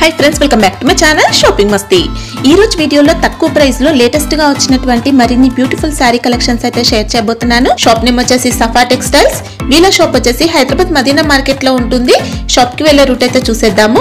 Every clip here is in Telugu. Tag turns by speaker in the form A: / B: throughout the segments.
A: Hi friends welcome back to my channel shopping Masti ఈ రోజు వీడియోలో తక్కువ ప్రైస్ లో లేటెస్ట్ గా వచ్చినటువంటి మరిన్ని బ్యూటిఫుల్ శారీ కలెక్షన్స్ అయితే షేర్ చేయబోతున్నాను షాప్ నేమ్ వచ్చేసి సఫా టెక్స్టైల్స్ వీళ్ళ షాప్ వచ్చేసి హైదరాబాద్ మదీనా మార్కెట్ లో ఉంటుంది షాప్ కి వెళ్ళే రూట్ అయితే చూసేద్దాము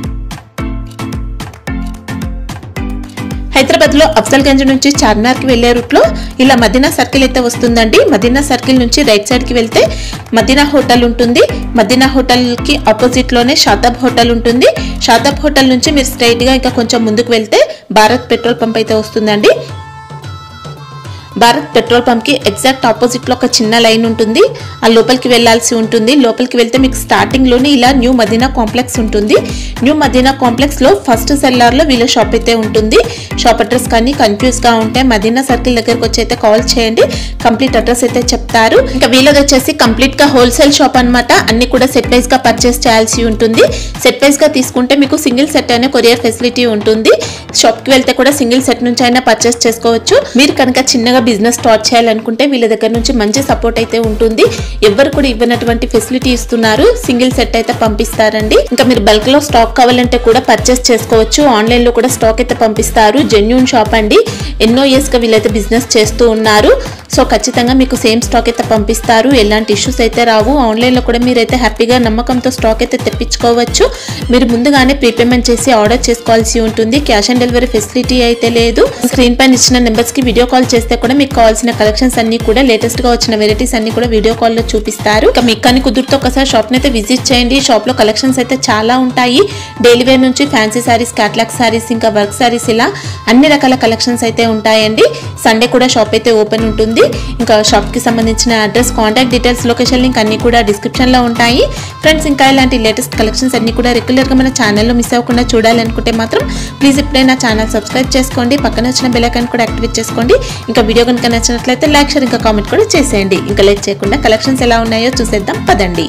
A: హైదరాబాద్ లో అఫ్జల్ గంజ్ నుంచి చార్మినార్ కి వెళ్లే రూట్ లో ఇలా మదీనా సర్కిల్ అయితే వస్తుందండి మదీనా సర్కిల్ నుంచి రైట్ సైడ్ కి వెళ్తే మదీనా హోటల్ ఉంటుంది మదీనా హోటల్ కి ఆపోజిట్ లోనే షాదాబ్ హోటల్ ఉంటుంది షాదాబ్ హోటల్ నుంచి మీరు స్ట్రైట్ గా ఇంకా కొంచెం ముందుకు వెళ్తే భారత్ పెట్రోల్ పంప్ అయితే వస్తుందండి భారత్ పెట్రోల్ పంప్ కి ఎగ్జాక్ట్ ఆపోజిట్ లో ఒక చిన్న లైన్ ఉంటుంది ఆ లోపలికి వెళ్ళాల్సి ఉంటుంది లోపలికి వెళ్తే మీకు స్టార్టింగ్ లోనే ఇలా న్యూ మదీనా కాంప్లెక్స్ ఉంటుంది న్యూ మదీనా కాంప్లెక్స్ లో ఫస్ట్ సెల్లార్ లో వీళ్ళ షాప్ అయితే ఉంటుంది షాప్ అడ్రస్ కానీ కన్ఫ్యూజ్ గా ఉంటే మదీనా సర్కిల్ దగ్గరకు వచ్చి అయితే కాల్ చేయండి కంప్లీట్ అడ్రస్ అయితే చెప్తారు ఇంకా వీళ్ళది వచ్చేసి కంప్లీట్ గా హోల్సేల్ షాప్ అన్నమాట అన్ని కూడా సెట్ వైజ్ గా పర్చేస్ చేయాల్సి ఉంటుంది సెట్ వైజ్ గా తీసుకుంటే మీకు సింగిల్ సెట్ అనే కొరియర్ ఫెసిలిటీ ఉంటుంది షాప్ కి వెళ్తే కూడా సింగిల్ సెట్ నుంచి అయినా పర్చేస్ చేసుకోవచ్చు మీరు కనుక చిన్నగా బిజినెస్ స్టార్ట్ చేయాలనుకుంటే వీళ్ళ దగ్గర నుంచి మంచి సపోర్ట్ అయితే ఉంటుంది ఎవరు కూడా ఇవ్వనటువంటి ఫెసిలిటీ ఇస్తున్నారు సింగిల్ సెట్ అయితే పంపిస్తారండి ఇంకా మీరు బల్క్ లో స్టాక్ కావాలంటే కూడా పర్చేస్ చేసుకోవచ్చు ఆన్లైన్ లో కూడా స్టాక్ అయితే పంపిస్తారు జెన్యున్ షాప్ అండి ఎన్నో ఇయర్స్ గా వీళ్ళైతే బిజినెస్ చేస్తూ ఉన్నారు సో ఖచ్చితంగా మీకు సేమ్ స్టాక్ అయితే పంపిస్తారు ఎలాంటి ఇష్యూస్ అయితే రావు ఆన్లైన్ లో కూడా మీరైతే హ్యాపీగా నమ్మకంతో స్టాక్ అయితే తెప్పించుకోవచ్చు మీరు ముందుగానే ప్రీపేమెంట్ చేసి ఆర్డర్ చేసుకోవాల్సి ఉంటుంది క్యాష్ ఆన్ డెలివరీ ఫెసిలిటీ అయితే లేదు స్క్రీన్ పైన ఇచ్చిన నెంబర్స్ కి వీడియో కాల్ చేస్తే కూడా మీకు కావాల్సిన కలెక్షన్స్ అన్ని కూడా లేటెస్ట్ గా వచ్చిన వెరైటీస్ అన్ని కూడా వీడియో కాల్ లో చూపిస్తారు ఇక మీకు కానీ కుదిరితే ఒకసారి షాప్ అయితే విజిట్ చేయండి షాప్ లో కలెక్షన్స్ అయితే చాలా ఉంటాయి డైలీ వేర్ నుంచి ఫ్యాన్సీ సారీస్ క్యాట్లాగ్ సారీస్ ఇంకా వర్క్ సారీస్ ఇలా అన్ని రకాల కలెక్షన్స్ అయితే ఉంటాయండి సండే కూడా షాప్ అయితే ఓపెన్ ఉంటుంది ఇంకా షాప్ కి సంబంధించిన address contact details location link అన్ని కూడా డిస్క్రిప్షన్ లో ఉంటాయి ఫ్రెండ్స్ ఇంకా ఇలాంటి లేటెస్ట్ కలెక్షన్స్ అన్ని కూడా రెగ్యులర్ గా మన ఛానల్లో మిస్ అవ్వకుండా చూడాలనుకుంటే మాత్రం ప్లీజ్ ఇప్పుడే నా ఛానల్ సబ్స్క్రైబ్ చేసుకోండి పక్కన వచ్చిన బెల్ ఐకాన్ కూడా యాక్టివేట్ చేసుకోండి ఇంకా వీడియో కనుక నచ్చినట్లయితే లైక్ షేర్ ఇంకా కామెంట్ కూడా చేసేయండి ఇంకా లైక్ చేయకుండా కలెక్షన్స్ ఎలా ఉన్నాయో చూసేద్దాం పదండి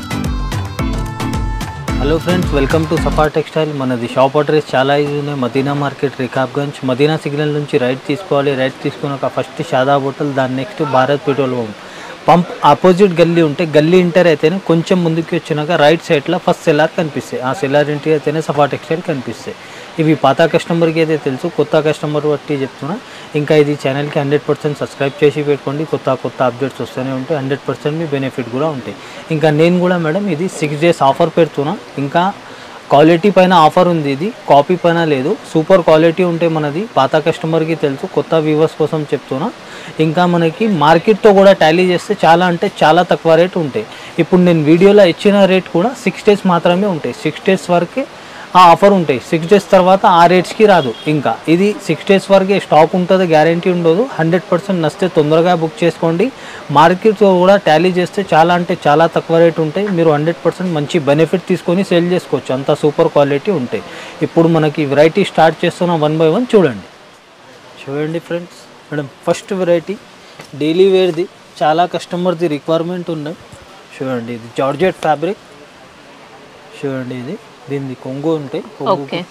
B: hello friends welcome to Safa textile మనది షాప్ అడ్రస్ చాలా ఈజీ ఉన్నాయి మదీనా మార్కెట్ రికాబ్గంజ్ మదీనా సిగ్నల్ నుంచి రైట్ తీసుకోవాలి రైట్ తీసుకున్నాక ఫస్ట్ షాదాబ్ హోటల్ దాని next Bharat petrol pump pump opposite గల్లీ ఉంటే గల్లీ ఇంటర్ అయితేనే కొంచెం ముందుకు వచ్చినాక రైట్ సైడ్లో ఫస్ట్ సెల్లార్ కనిపిస్తాయి ఆ సెల్లార్ ఇంటి అయితేనే సఫా టెక్స్టైల్ కనిపిస్తాయి ఇవి పాత కస్టమర్కి అయితే తెలుసు కొత్త కస్టమర్ బట్టి చెప్తున్నా ఇంకా ఇది ఛానల్కి హండ్రెడ్ పర్సెంట్ సబ్స్క్రైబ్ చేసి పెట్టుకోండి కొత్త కొత్త అప్డేట్స్ వస్తూనే ఉంటాయి హండ్రెడ్ పర్సెంట్ మీ బెనిఫిట్ కూడా ఉంటాయి ఇంకా నేను కూడా మేడం ఇది సిక్స్ డేస్ ఆఫర్ పెడుతున్నా ఇంకా క్వాలిటీ పైన ఆఫర్ ఉంది ఇది కాపీ పైన లేదు సూపర్ క్వాలిటీ ఉంటే మనది పాత కస్టమర్కి తెలుసు కొత్త వ్యూవర్స్ కోసం చెప్తున్నా ఇంకా మనకి మార్కెట్తో కూడా టాలీ చేస్తే చాలా అంటే చాలా తక్కువ రేట్ ఉంటాయి ఇప్పుడు నేను వీడియోలో ఇచ్చిన రేట్ కూడా సిక్స్ డేస్ మాత్రమే ఉంటాయి సిక్స్ డేస్ వరకే ఆ ఆఫర్ ఉంటాయి సిక్స్ డేస్ తర్వాత ఆ రేట్స్కి రాదు ఇంకా ఇది సిక్స్ డేస్ వరకే స్టాక్ ఉంటుంది గ్యారంటీ ఉండదు హండ్రెడ్ పర్సెంట్ నచ్చితే తొందరగా బుక్ చేసుకోండి మార్కెట్తో కూడా టాలీ చేస్తే చాలా అంటే చాలా తక్కువ రేట్ ఉంటాయి మీరు హండ్రెడ్ పర్సెంట్ మంచి బెనిఫిట్ తీసుకొని సేల్ చేసుకోవచ్చు అంత సూపర్ క్వాలిటీ ఉంటాయి ఇప్పుడు మనకి వెరైటీ స్టార్ట్ చేస్తున్న వన్ బై వన్ చూడండి చూడండి friends madam first variety daily వేర్ది చాలా కస్టమర్ది రిక్వైర్మెంట్ ఉన్నాయి చూడండి ఇది జార్జెట్ ఫ్యాబ్రిక్ చూడండి ఇది దీనిది కొంగు ఉంటాయి కొంగు
A: ఓకే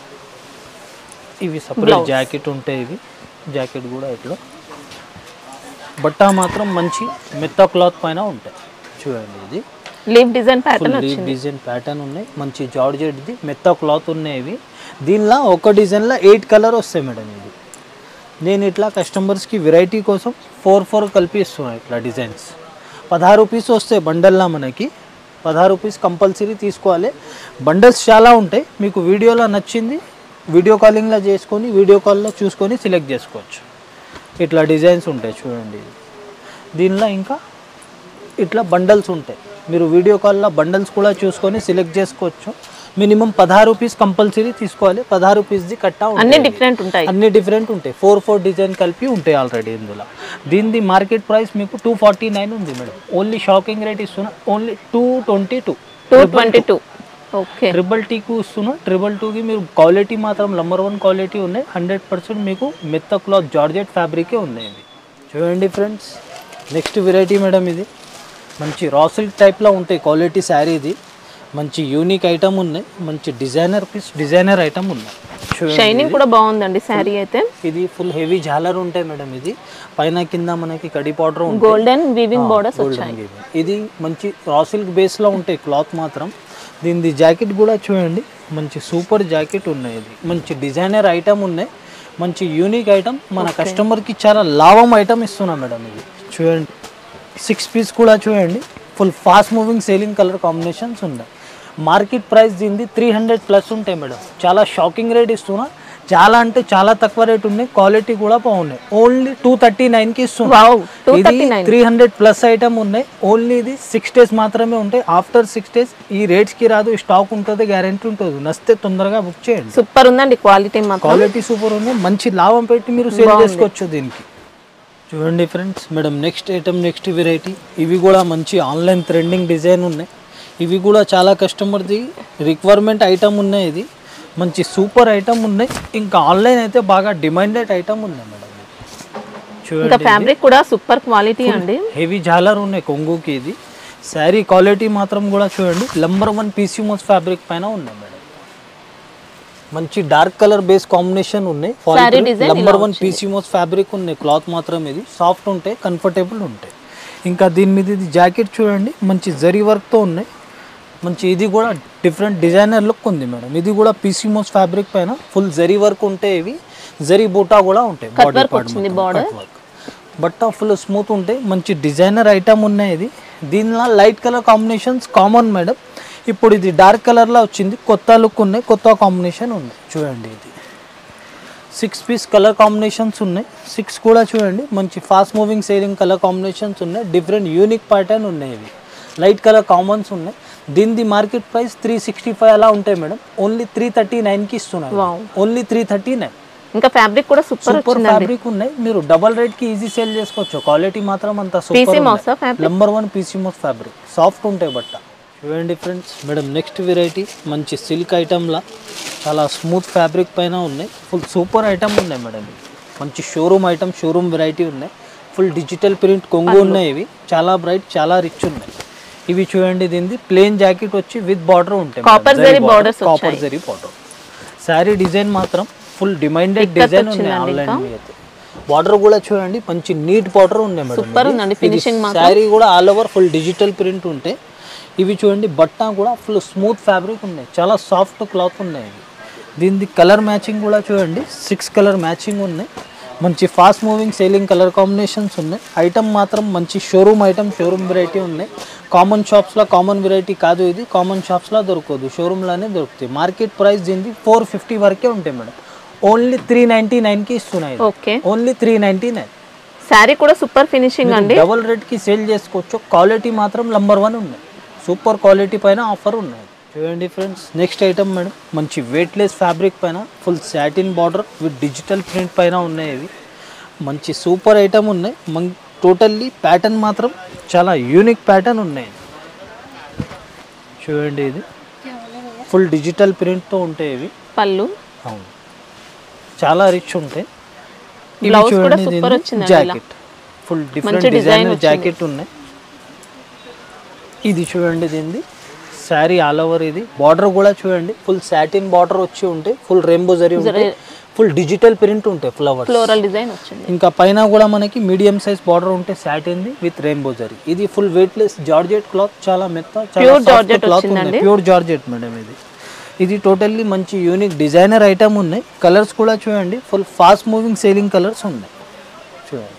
B: ఇవి సపరేట్ జాకెట్ ఉంటాయి ఇవి జాకెట్ కూడా ఇట్లా బట్ట మాత్రం మంచి మెత్త క్లాత్ పైన ఉంటాయి చూడండి ఇది
A: leave design
B: full leave design pattern ఉన్నాయి మంచి జార్జెట్ది మెత్త క్లాత్ ఉన్నాయి ఇవి దీనిలో ఒక డిజైన్లో ఎయిట్ కలర్ వస్తాయి మేడం ఇది నేను ఇట్లా కస్టమర్స్కి వెరైటీ కోసం ఫోర్ ఫోర్ కలిపి ఇస్తున్నాను ఇట్లా డిజైన్స్ పదహారు పీస్ వస్తాయి బండల్లా మనకి పదహారు పీస్ కంపల్సరీ తీసుకోవాలి బండల్స్ చాలా ఉంటాయి మీకు వీడియోలో నచ్చింది వీడియో కాలింగ్లో చేసుకొని వీడియో కాల్లో చూసుకొని సెలెక్ట్ చేసుకోవచ్చు ఇట్లా డిజైన్స్ ఉంటాయి చూడండి ఇది. దీనిలో ఇంకా ఇట్లా బండల్స్ ఉంటాయి మీరు వీడియో కాల్లో బండల్స్ కూడా చూసుకొని సెలెక్ట్ చేసుకోవచ్చు మినిమం పదహారు పీస్ కంపల్సరీ తీసుకోవాలి పదహారు పీస్ది కట్టా అన్ని డిఫరెంట్ ఉంటాయి అన్ని డిఫరెంట్ ఉంటాయి ఫోర్ ఫోర్ డిజైన్ కలిపి ఉంటాయి ఆల్రెడీ ఇందులో దీనిది మార్కెట్ ప్రైస్ మీకు టూ ఫార్టీ నైన్ ఉంది మేడం ఓన్లీ షాకింగ్ రేట్ ఇస్తున్నా only two twenty two
A: two twenty two okay
B: triple టీకు ఇస్తున్నా ట్రిపుల్ టూకి మీరు క్వాలిటీ మాత్రం నంబర్ వన్ క్వాలిటీ ఉన్నాయి హండ్రెడ్ పర్సెంట్ మీకు మెత్త క్లాత్ జార్జెట్ ఫ్యాబ్రికే ఉన్నాయి ఇవి చూడండి ఫ్రెండ్స్ నెక్స్ట్ వెరైటీ మేడం ఇది మంచి రా సిల్క్ టైప్లో ఉంటాయి క్వాలిటీ శారీ ఇది మంచి యూనిక్ ఐటమ్ ఉన్నాయి మంచి డిజైనర్ పీస్ డిజైనర్ ఐటమ్ ఉన్నాయి చూడండి
A: షైనింగ్ కూడా బాగుందండి శారీ అయితే
B: ఇది ఫుల్ హెవీ జాలర్ ఉంటాయి మేడం ఇది పైన కింద మనకి కడి పౌడర్ ఉంటుంది
A: golden weaving borders
B: Golden weaving. ఇది మంచి రా సిల్క్ బేస్లో ఉంటాయి క్లాత్ మాత్రం దీనిది జాకెట్ కూడా చూడండి మంచి సూపర్ జాకెట్ ఉన్నాయి ఇది మంచి డిజైనర్ ఐటమ్ ఉన్నాయి మంచి యూనిక్ ఐటమ్ మన కస్టమర్కి చాలా లాభం ఐటమ్ ఇస్తున్నాం మేడం ఇది చూడండి సిక్స్ పీస్ కూడా చూడండి full fast moving selling colour combinations ఉన్నాయి మార్కెట్ ప్రైస్ దీనిది త్రీ హండ్రెడ్ ప్లస్ ఉంటాయి మేడం చాలా షాకింగ్ రేట్ ఇస్తున్నా చాలా అంటే చాలా తక్కువ రేట్ ఉన్నాయి క్వాలిటీ కూడా బాగున్నాయి ఓన్లీ టూ థర్టీ నైన్కి ఇస్తున్నా
C: వావ్ టూ
B: ఇది
C: thirty nine
B: three hundred plus item ఉన్నాయి ఓన్లీ ఇది సిక్స్ డేస్ మాత్రమే ఉంటాయి ఆఫ్టర్ సిక్స్ డేస్ ఈ రేట్స్కి రాదు స్టాక్ ఉంటుంది గ్యారంటీ ఉంటుంది నచ్చితే తొందరగా బుక్ చేయండి
C: సూపర్ ఉందండి క్వాలిటీ మాత్రం
B: క్వాలిటీ సూపర్ ఉంది మంచి లాభం పెట్టి మీరు సేల్ చేసుకోవచ్చు దీనికి చూడండి friends madam next item next variety ఇవి కూడా మంచి ఆన్లైన్ ట్రెండింగ్ డిజైన్ ఉన్నాయి ఇవి కూడా చాలా కస్టమర్ది రిక్వైర్మెంట్ ఐటమ్ ఉన్నాయి ఇది మంచి సూపర్ ఐటమ్ ఉన్నాయి ఇంకా ఆన్లైన్ అయితే బాగా డిమాండెడ్ ఐటమ్ ఉన్నాయి మేడం ఇది.
C: ఇంకా
B: చూడండి
C: ఫ్యాబ్రిక్ కూడా సూపర్ క్వాలిటీ అండి
B: హెవీ జాలర్ ఉన్నాయి కొంగుకి ఇది శారీ క్వాలిటీ మాత్రం కూడా చూడండి number one PC moss fabric పైన ఉన్నాయి మేడం మంచి డార్క్ కలర్ బేస్ కాంబినేషన్ ఉన్నాయి
C: Saree design
B: నంబర్
C: ఇలా
B: వన్ పీసీ మోస్ ఫ్యాబ్రిక్ ఉన్నాయి క్లాత్ మాత్రం ఇది సాఫ్ట్ ఉంటాయి కంఫర్టబుల్ ఉంటాయి ఇంకా దీని మీద ఇది జాకెట్ చూడండి మంచి జరీ వర్క్తో ఉన్నాయి మంచి ఇది కూడా డిఫరెంట్ డిజైనర్ లుక్ ఉంది మేడం ఇది కూడా పీసీ మోస్ ఫ్యాబ్రిక్ పైన ఫుల్ జరీ వర్క్ ఉంటాయి ఇవి జరీ బూటా కూడా ఉంటాయి
C: Cut
B: బాడీ
C: work
B: పార్ట్
C: వచ్చింది border.
B: బట్ట ఫుల్ స్మూత్ ఉంటాయి మంచి డిజైనర్ ఐటమ్ ఉన్నాయి ఇది దీనిలో light colour combinations common madam ఇప్పుడు ఇది డార్క్ కలర్లో వచ్చింది కొత్త లుక్ ఉన్నాయి కొత్త కాంబినేషన్ ఉంది చూడండి ఇది సిక్స్ పీస్ కలర్ కాంబినేషన్స్ ఉన్నాయి సిక్స్ కూడా చూడండి మంచి fast moving selling colour combinations ఉన్నాయి డిఫరెంట్ యూనిక్ ప్యాటర్న్ ఉన్నాయి ఇవి లైట్ కలర్ కామన్స్ ఉన్నాయి దీనిది market price three sixty five అలా ఉంటాయి మేడం ఓన్లీ త్రీ థర్టీ నైన్కి ఇస్తున్నాయి
C: Wow.
B: Only three thirty nine
C: ఇంకా ఫ్యాబ్రిక్ కూడా సూపర్
B: సూపర్
C: వచ్చిందండి
B: ఫ్యాబ్రిక్ ఉన్నాయి మీరు డబల్ రేట్ కి ఈజీ సేల్ చేసుకోవచ్చు క్వాలిటీ మాత్రం అంత
C: PC
B: సూపర్
C: moss ఆ fabric?
B: Number one PC moss fabric soft ఉంటాయి బట్ట చూడండి ఫ్రెండ్స్ మేడం నెక్స్ట్ వెరైటీ మంచి సిల్క్ ఐటమ్లా చాలా స్మూత్ ఫ్యాబ్రిక్ పైన ఉన్నాయి ఫుల్ సూపర్ ఐటమ్ ఉన్నాయి మేడం ఇవి. మంచి షోరూమ్ ఐటమ్ షోరూమ్ వెరైటీ ఉన్నాయి ఫుల్ డిజిటల్ ప్రింట్ కొంగు ఉన్నాయి ఇవి చాలా బ్రైట్ చాలా రిచ్ ఉన్నాయి ఇవి చూడండి దీనిది ప్లేన్ జాకెట్ వచ్చి విత్ బార్డర్ ఉంటాయి
C: Copper zari borders
B: కాపర్
C: వచ్చాయి.
B: జరీ బార్డర్ శారీ డిజైన్ మాత్రం ఫుల్ డిమైండెడ్
C: ఇక్కత్
B: డిజైన్ ఉన్నాయి
C: వచ్చిందండి
B: ఆన్లైన్
C: ఇంకా.
B: అయితే బార్డర్ కూడా చూడండి మంచి నీట్ బార్డర్ ఉన్నాయి మేడం
C: Super ఉందండి, finishing మాత్రం.
B: శారీ కూడా all over full digital print ఉంటాయి ఇవి చూడండి బట్ట కూడా ఫుల్ స్మూత్ ఫ్యాబ్రిక్ ఉన్నాయి చాలా సాఫ్ట్ క్లాత్ ఉన్నాయి ఇవి దీనిది కలర్ మ్యాచింగ్ కూడా చూడండి సిక్స్ కలర్ మ్యాచింగ్ ఉన్నాయి మంచి fast moving selling colour combinations ఉన్నాయి ఐటమ్ మాత్రం మంచి షోరూమ్ ఐటమ్ షోరూమ్ వెరైటీ ఉన్నాయి కామన్ షాప్స్లో కామన్ వెరైటీ కాదు ఇది కామన్ షాప్స్లో దొరకదు షోరూమ్లోనే దొరుకుతాయి మార్కెట్ ప్రైస్ దీనిది ఫోర్ ఫిఫ్టీ వరకే ఉంటాయి మేడం ఓన్లీ త్రీ నైంటీ నైన్కి ఇస్తున్నాయి
C: okay
B: only three ninety nine
C: sari కూడా సూపర్ ఫినిషింగ్ అండి
B: డబుల్ రేట్కి సేల్ చేసుకోవచ్చు క్వాలిటీ మాత్రం నంబర్ వన్ ఉన్నాయి సూపర్ క్వాలిటీ పైన ఆఫర్ ఉన్నాయి చూడండి ఫ్రెండ్స్ నెక్స్ట్ ఐటమ్ మేడం మంచి వెయిట్లెస్ ఫ్యాబ్రిక్ పైన full satin border with digital print పైన ఉన్నాయి ఇవి మంచి సూపర్ ఐటమ్ ఉన్నాయి మన టోటల్లీ ప్యాటర్న్ మాత్రం చాలా యూనిక్ ప్యాటర్న్ ఉన్నాయి చూడండి ఇది ఫుల్ డిజిటల్ ప్రింట్తో ఉంటాయి ఇవి
C: పళ్ళు
B: అవును చాలా రిచ్ ఉంటాయి ఇవి
C: Blouse కూడా
B: చూడండి
C: super
B: దీనిది
C: వచ్చిందండి ఇలా.
B: Jacket full different
C: design
B: designer
C: వచ్చింది.
B: జాకెట్ ఉన్నాయి ఇది చూడండి దీనిది శారీ ఆల్ ఓవర్ ఇది బార్డర్ కూడా చూడండి ఫుల్ సాటిన్ బార్డర్ వచ్చి ఉంటాయి ఫుల్ రెయిన్బో జరీ ఉంటాయి ఫుల్ డిజిటల్ ప్రింట్ ఉంటాయి ఫ్లవర్స్
C: ఫ్లోరల్ డిజైన్ వచ్చింది
B: ఇంకా పైన కూడా మనకి మీడియం సైజ్ బార్డర్ ఉంటే సాటిన్ది విత్ రెయిన్బో జరీ ఇది ఫుల్ వెయిట్లెస్ జార్జెట్ క్లాత్ చాలా మెత్త
C: Pure georgette
B: క్లాత్
C: వచ్చిందండి.
B: ప్యూర్ జార్జెట్ మేడం ఇది ఇది టోటల్లీ మంచి యూనిక్ డిజైనర్ ఐటమ్ ఉన్నాయి కలర్స్ కూడా చూడండి full fast moving selling colours ఉన్నాయి చూడండి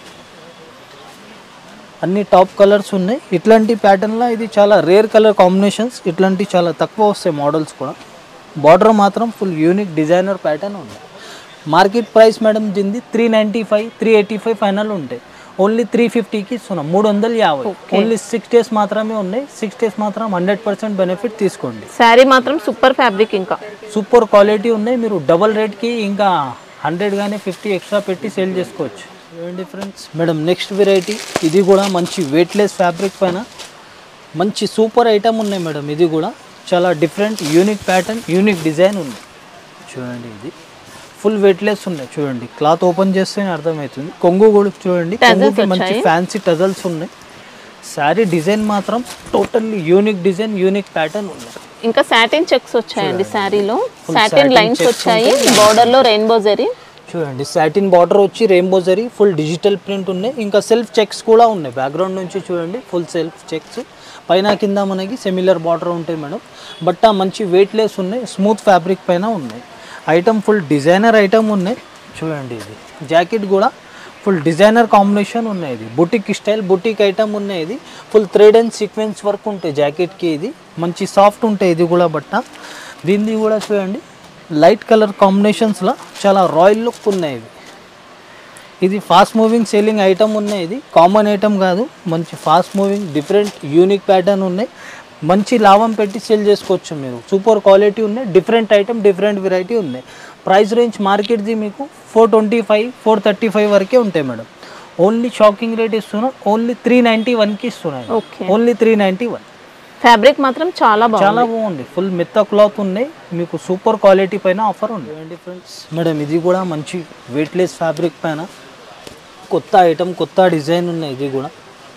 B: అన్ని టాప్ కలర్స్ ఉన్నాయి ఇట్లాంటి ప్యాటర్న్లో ఇది చాలా రేర్ కలర్ కాంబినేషన్స్ ఇట్లాంటి చాలా తక్కువ వస్తాయి మోడల్స్ కూడా బార్డర్ మాత్రం ఫుల్ యూనిక్ డిజైనర్ ప్యాటర్న్ ఉంది మార్కెట్ ప్రైస్ మేడం దీనిది three ninety five three eighty five final ఉంటాయి ఓన్లీ త్రీ ఫిఫ్టీకి ఇస్తున్నాం మూడు వందల యాభై ఓన్లీ సిక్స్ డేస్ మాత్రమే ఉన్నాయి సిక్స్ డేస్ మాత్రం హండ్రెడ్ పర్సెంట్ బెనిఫిట్ తీసుకోండి
C: శారీ మాత్రం సూపర్ ఫ్యాబ్రిక్ ఇంకా
B: సూపర్ క్వాలిటీ ఉన్నాయి మీరు డబల్ రేట్కి ఇంకా హండ్రెడ్ కానీ ఫిఫ్టీ ఎక్స్ట్రా పెట్టి సేల్ చేసుకోవచ్చు చూడండి ఫ్రెండ్స్ మేడం నెక్స్ట్ వెరైటీ ఇది కూడా మంచి వెయిట్లెస్ ఫ్యాబ్రిక్ పైన మంచి సూపర్ ఐటమ్ ఉన్నాయి మేడం ఇది కూడా చాలా different unique pattern unique design ఉంది చూడండి ఇది ఫుల్ వెయిట్లెస్ ఉన్నాయి చూడండి క్లాత్ ఓపెన్ చేస్తేనే అర్థమవుతుంది కొంగు కూడా చూడండి కొంగుకి మంచి ఫ్యాన్సీ టజల్స్ ఉన్నాయి శారీ డిజైన్ మాత్రం totally unique design unique pattern ఉన్నాయి
C: ఇంకా సాటిన్ చెక్స్ వచ్చాయండి శారీలో సాటిన్ లైన్స్ వచ్చాయి బార్డర్ లో రెయిన్బో జరీ
B: చూడండి సాటిన్ బార్డర్ వచ్చి rainbow zari full digital print ఉన్నాయి ఇంకా సెల్ఫ్ చెక్స్ కూడా ఉన్నాయి బ్యాక్గ్రౌండ్ నుంచి చూడండి ఫుల్ సెల్ఫ్ చెక్స్ పైన కింద మనకి సెమిలర్ బార్డర్ ఉంటాయి మేడం బట్ ఆ మంచి వెయిట్లెస్ ఉన్నాయి స్మూత్ ఫ్యాబ్రిక్ పైన ఉన్నాయి ఐటమ్ ఫుల్ డిజైనర్ ఐటమ్ ఉన్నాయి చూడండి ఇది జాకెట్ కూడా ఫుల్ డిజైనర్ కాంబినేషన్ ఉన్నాయి ఇది బుటిక్ స్టైల్ బుటిక్ ఐటమ్ ఉన్నాయి ఇది full thread and sequence work ఉంటాయి జాకెట్కి ఇది మంచి సాఫ్ట్ ఉంటాయి ఇది కూడా బట్ట దీన్ని కూడా చూడండి లైట్ కలర్ కాంబినేషన్స్లో చాలా రాయల్ లుక్ ఉన్నాయి ఇవి ఇది ఫాస్ట్ మూవింగ్ సేలింగ్ ఐటమ్ ఉన్నాయి ఇది కామన్ ఐటమ్ కాదు మంచి fast moving different unique pattern ఉన్నాయి మంచి లాభం పెట్టి సేల్ చేసుకోవచ్చు మీరు సూపర్ క్వాలిటీ ఉన్నాయి డిఫరెంట్ ఐటమ్ డిఫరెంట్ వెరైటీ ఉన్నాయి ప్రైస్ రేంజ్ మార్కెట్ది మీకు four twenty five four thirty five వరకే ఉంటాయి మేడం ఓన్లీ షాకింగ్ రేట్ ఇస్తున్నాం ఓన్లీ త్రీ నైంటీ వన్కి ఇస్తున్నాయి
C: okay
B: only three ninety one
C: fabric మాత్రం చాలా
B: చాలా
C: బాగుంది
B: బాగుంది ఫుల్ మెత్త క్లాత్ ఉన్నాయి మీకు సూపర్ క్వాలిటీ పైన ఆఫర్ ఉంది ఏంటి ఫ్రెండ్స్ మేడం ఇది కూడా మంచి వెయిట్లెస్ ఫ్యాబ్రిక్ పైన కొత్త ఐటమ్ కొత్త డిజైన్ ఉన్నాయి ఇది కూడా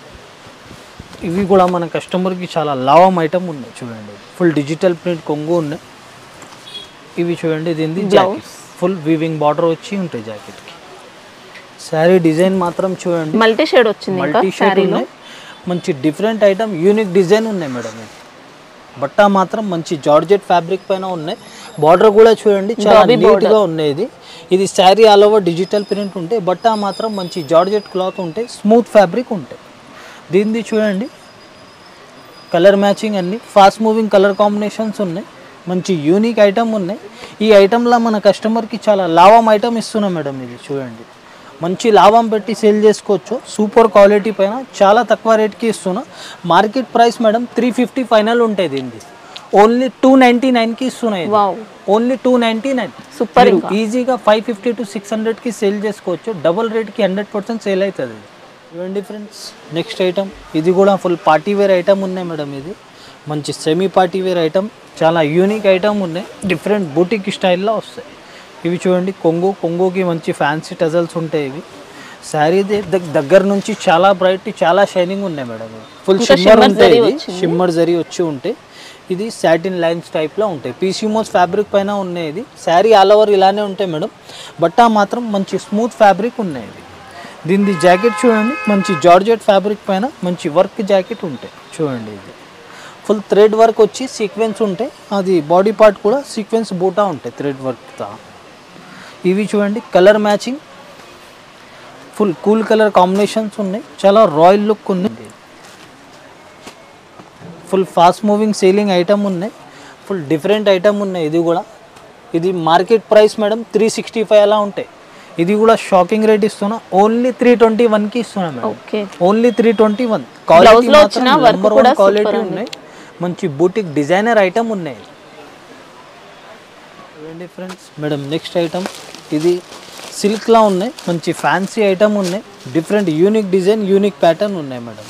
B: ఇవి కూడా మన కస్టమర్కి చాలా లావం ఐటమ్ ఉన్నాయి చూడండి ఫుల్ డిజిటల్ ప్రింట్ కొంగు ఉన్నాయి ఇవి చూడండి దీనిది జాకెట్ ఫుల్ వీవింగ్ బార్డర్ వచ్చి ఉంటాయి జాకెట్కి శారీ డిజైన్ మాత్రం చూడండి
C: మల్టీ షేడ్ వచ్చింది ఇంకా
B: మల్టీ షేడ్
C: శారీలో
B: ఉన్నాయి మంచి డిఫరెంట్ ఐటమ్ యూనిక్ డిజైన్ ఉన్నాయి మేడం ఇది బట్ట మాత్రం మంచి జార్జెట్ ఫ్యాబ్రిక్ పైన ఉన్నాయి బార్డర్ కూడా చూడండి చాలా నీట్ గా ఉన్నాయి ఇది ఇది sari all over digital print ఉంటాయి బట్ట మాత్రం మంచి జార్జెట్ క్లాత్ ఉంటాయి స్మూత్ ఫ్యాబ్రిక్ ఉంటాయి దీనిది చూడండి కలర్ మ్యాచింగ్ అన్ని ఫాస్ట్ మూవింగ్ కలర్ కాంబినేషన్స్ ఉన్నాయి మంచి యూనిక్ ఐటమ్ ఉన్నాయి ఈ ఐటమ్లో మన కస్టమర్కి చాలా లాభం ఐటమ్ ఇస్తున్నాం మేడం ఇది చూడండి మంచి లాభం పెట్టి సేల్ చేసుకోవచ్చు సూపర్ క్వాలిటీ పైన చాలా తక్కువ రేట్కి ఇస్తున్నా market price madam three fifty final ఉంటుంది దీనిది ఓన్లీ టూ నైంటీ నైన్కి ఇస్తున్నాయి
C: wow
B: only two ninety nine
C: super
B: మీరు
C: ఇంకా
B: ఈజీగా ఫైవ్ ఫిఫ్టీ టు సిక్స్ హండ్రెడ్కి సేల్ చేసుకోవచ్చు డబుల్ రేట్కి హండ్రెడ్ పర్సెంట్ సేల్ అవుతుంది చూడండి ఫ్రెండ్స్ నెక్స్ట్ ఐటమ్ ఇది కూడా ఫుల్ పార్టీ వేర్ ఐటమ్ ఉన్నాయి మేడం ఇది మంచి సెమీ పార్టీ వేర్ ఐటమ్ చాలా యూనిక్ ఐటమ్ ఉన్నాయి డిఫరెంట్ బూటిక్ స్టైల్లో వస్తాయి ఇవి చూడండి కొంగు కొంగుకి మంచి ఫ్యాన్సీ టజల్స్ ఉంటాయి ఇవి శారీ దగ్గర నుంచి చాలా బ్రైట్ చాలా షైనింగ్ ఉన్నాయి మేడం ఫుల్
C: ఇంకా
B: షిమ్మర్
C: shimmer
B: ఉంటాయి
C: జరీ
B: ఇది
C: వచ్చింది.
B: షిమ్మర్ జరీ వచ్చి ఉంటాయి ఇది సాటిన్ లైన్స్ టైప్లో ఉంటాయి పీసీమోస్ ఫ్యాబ్రిక్ పైన ఉన్నాయి ఇది శారీ ఆల్ ఓవర్ ఇలానే ఉంటాయి మేడం బట్టా మాత్రం మంచి స్మూత్ ఫ్యాబ్రిక్ ఉన్నాయి ఇది దీనిది జాకెట్ చూడండి మంచి జార్జెట్ ఫ్యాబ్రిక్ పైన మంచి వర్క్ జాకెట్ ఉంటాయి చూడండి ఇది ఫుల్ థ్రెడ్ వర్క్ వచ్చి సీక్వెన్స్ ఉంటాయి అది బాడీ పార్ట్ కూడా సీక్వెన్స్ బూటా ఉంటాయి థ్రెడ్ వర్క్తో ఇవి చూడండి colour matching full cool colour combinations ఉన్నాయి చాలా రాయల్ లుక్ ఉంది full fast moving selling item ఉన్నాయి ఫుల్ డిఫరెంట్ ఐటమ్ ఉన్నాయి ఇది కూడా ఇది market price madam three sixty five అలా ఉంటాయి ఇది కూడా షాకింగ్ రేట్ ఇస్తున్నా ఓన్లీ త్రీ ట్వంటీ వన్కి ఇస్తున్నా madam
C: okay
B: only three twenty one
C: Blouse లో వచ్చిన work
B: నెంబర్
C: కూడా
B: వన్ క్వాలిటీ
C: super ఉంది.
B: ఉన్నాయి మంచి బూటిక్ డిజైనర్ ఐటమ్ ఉన్నాయి చూడండి ఫ్రెండ్స్ మేడం నెక్స్ట్ ఐటమ్ ఇది సిల్క్లా ఉన్నాయి మంచి ఫ్యాన్సీ ఐటమ్ ఉన్నాయి different unique design unique pattern ఉన్నాయి మేడం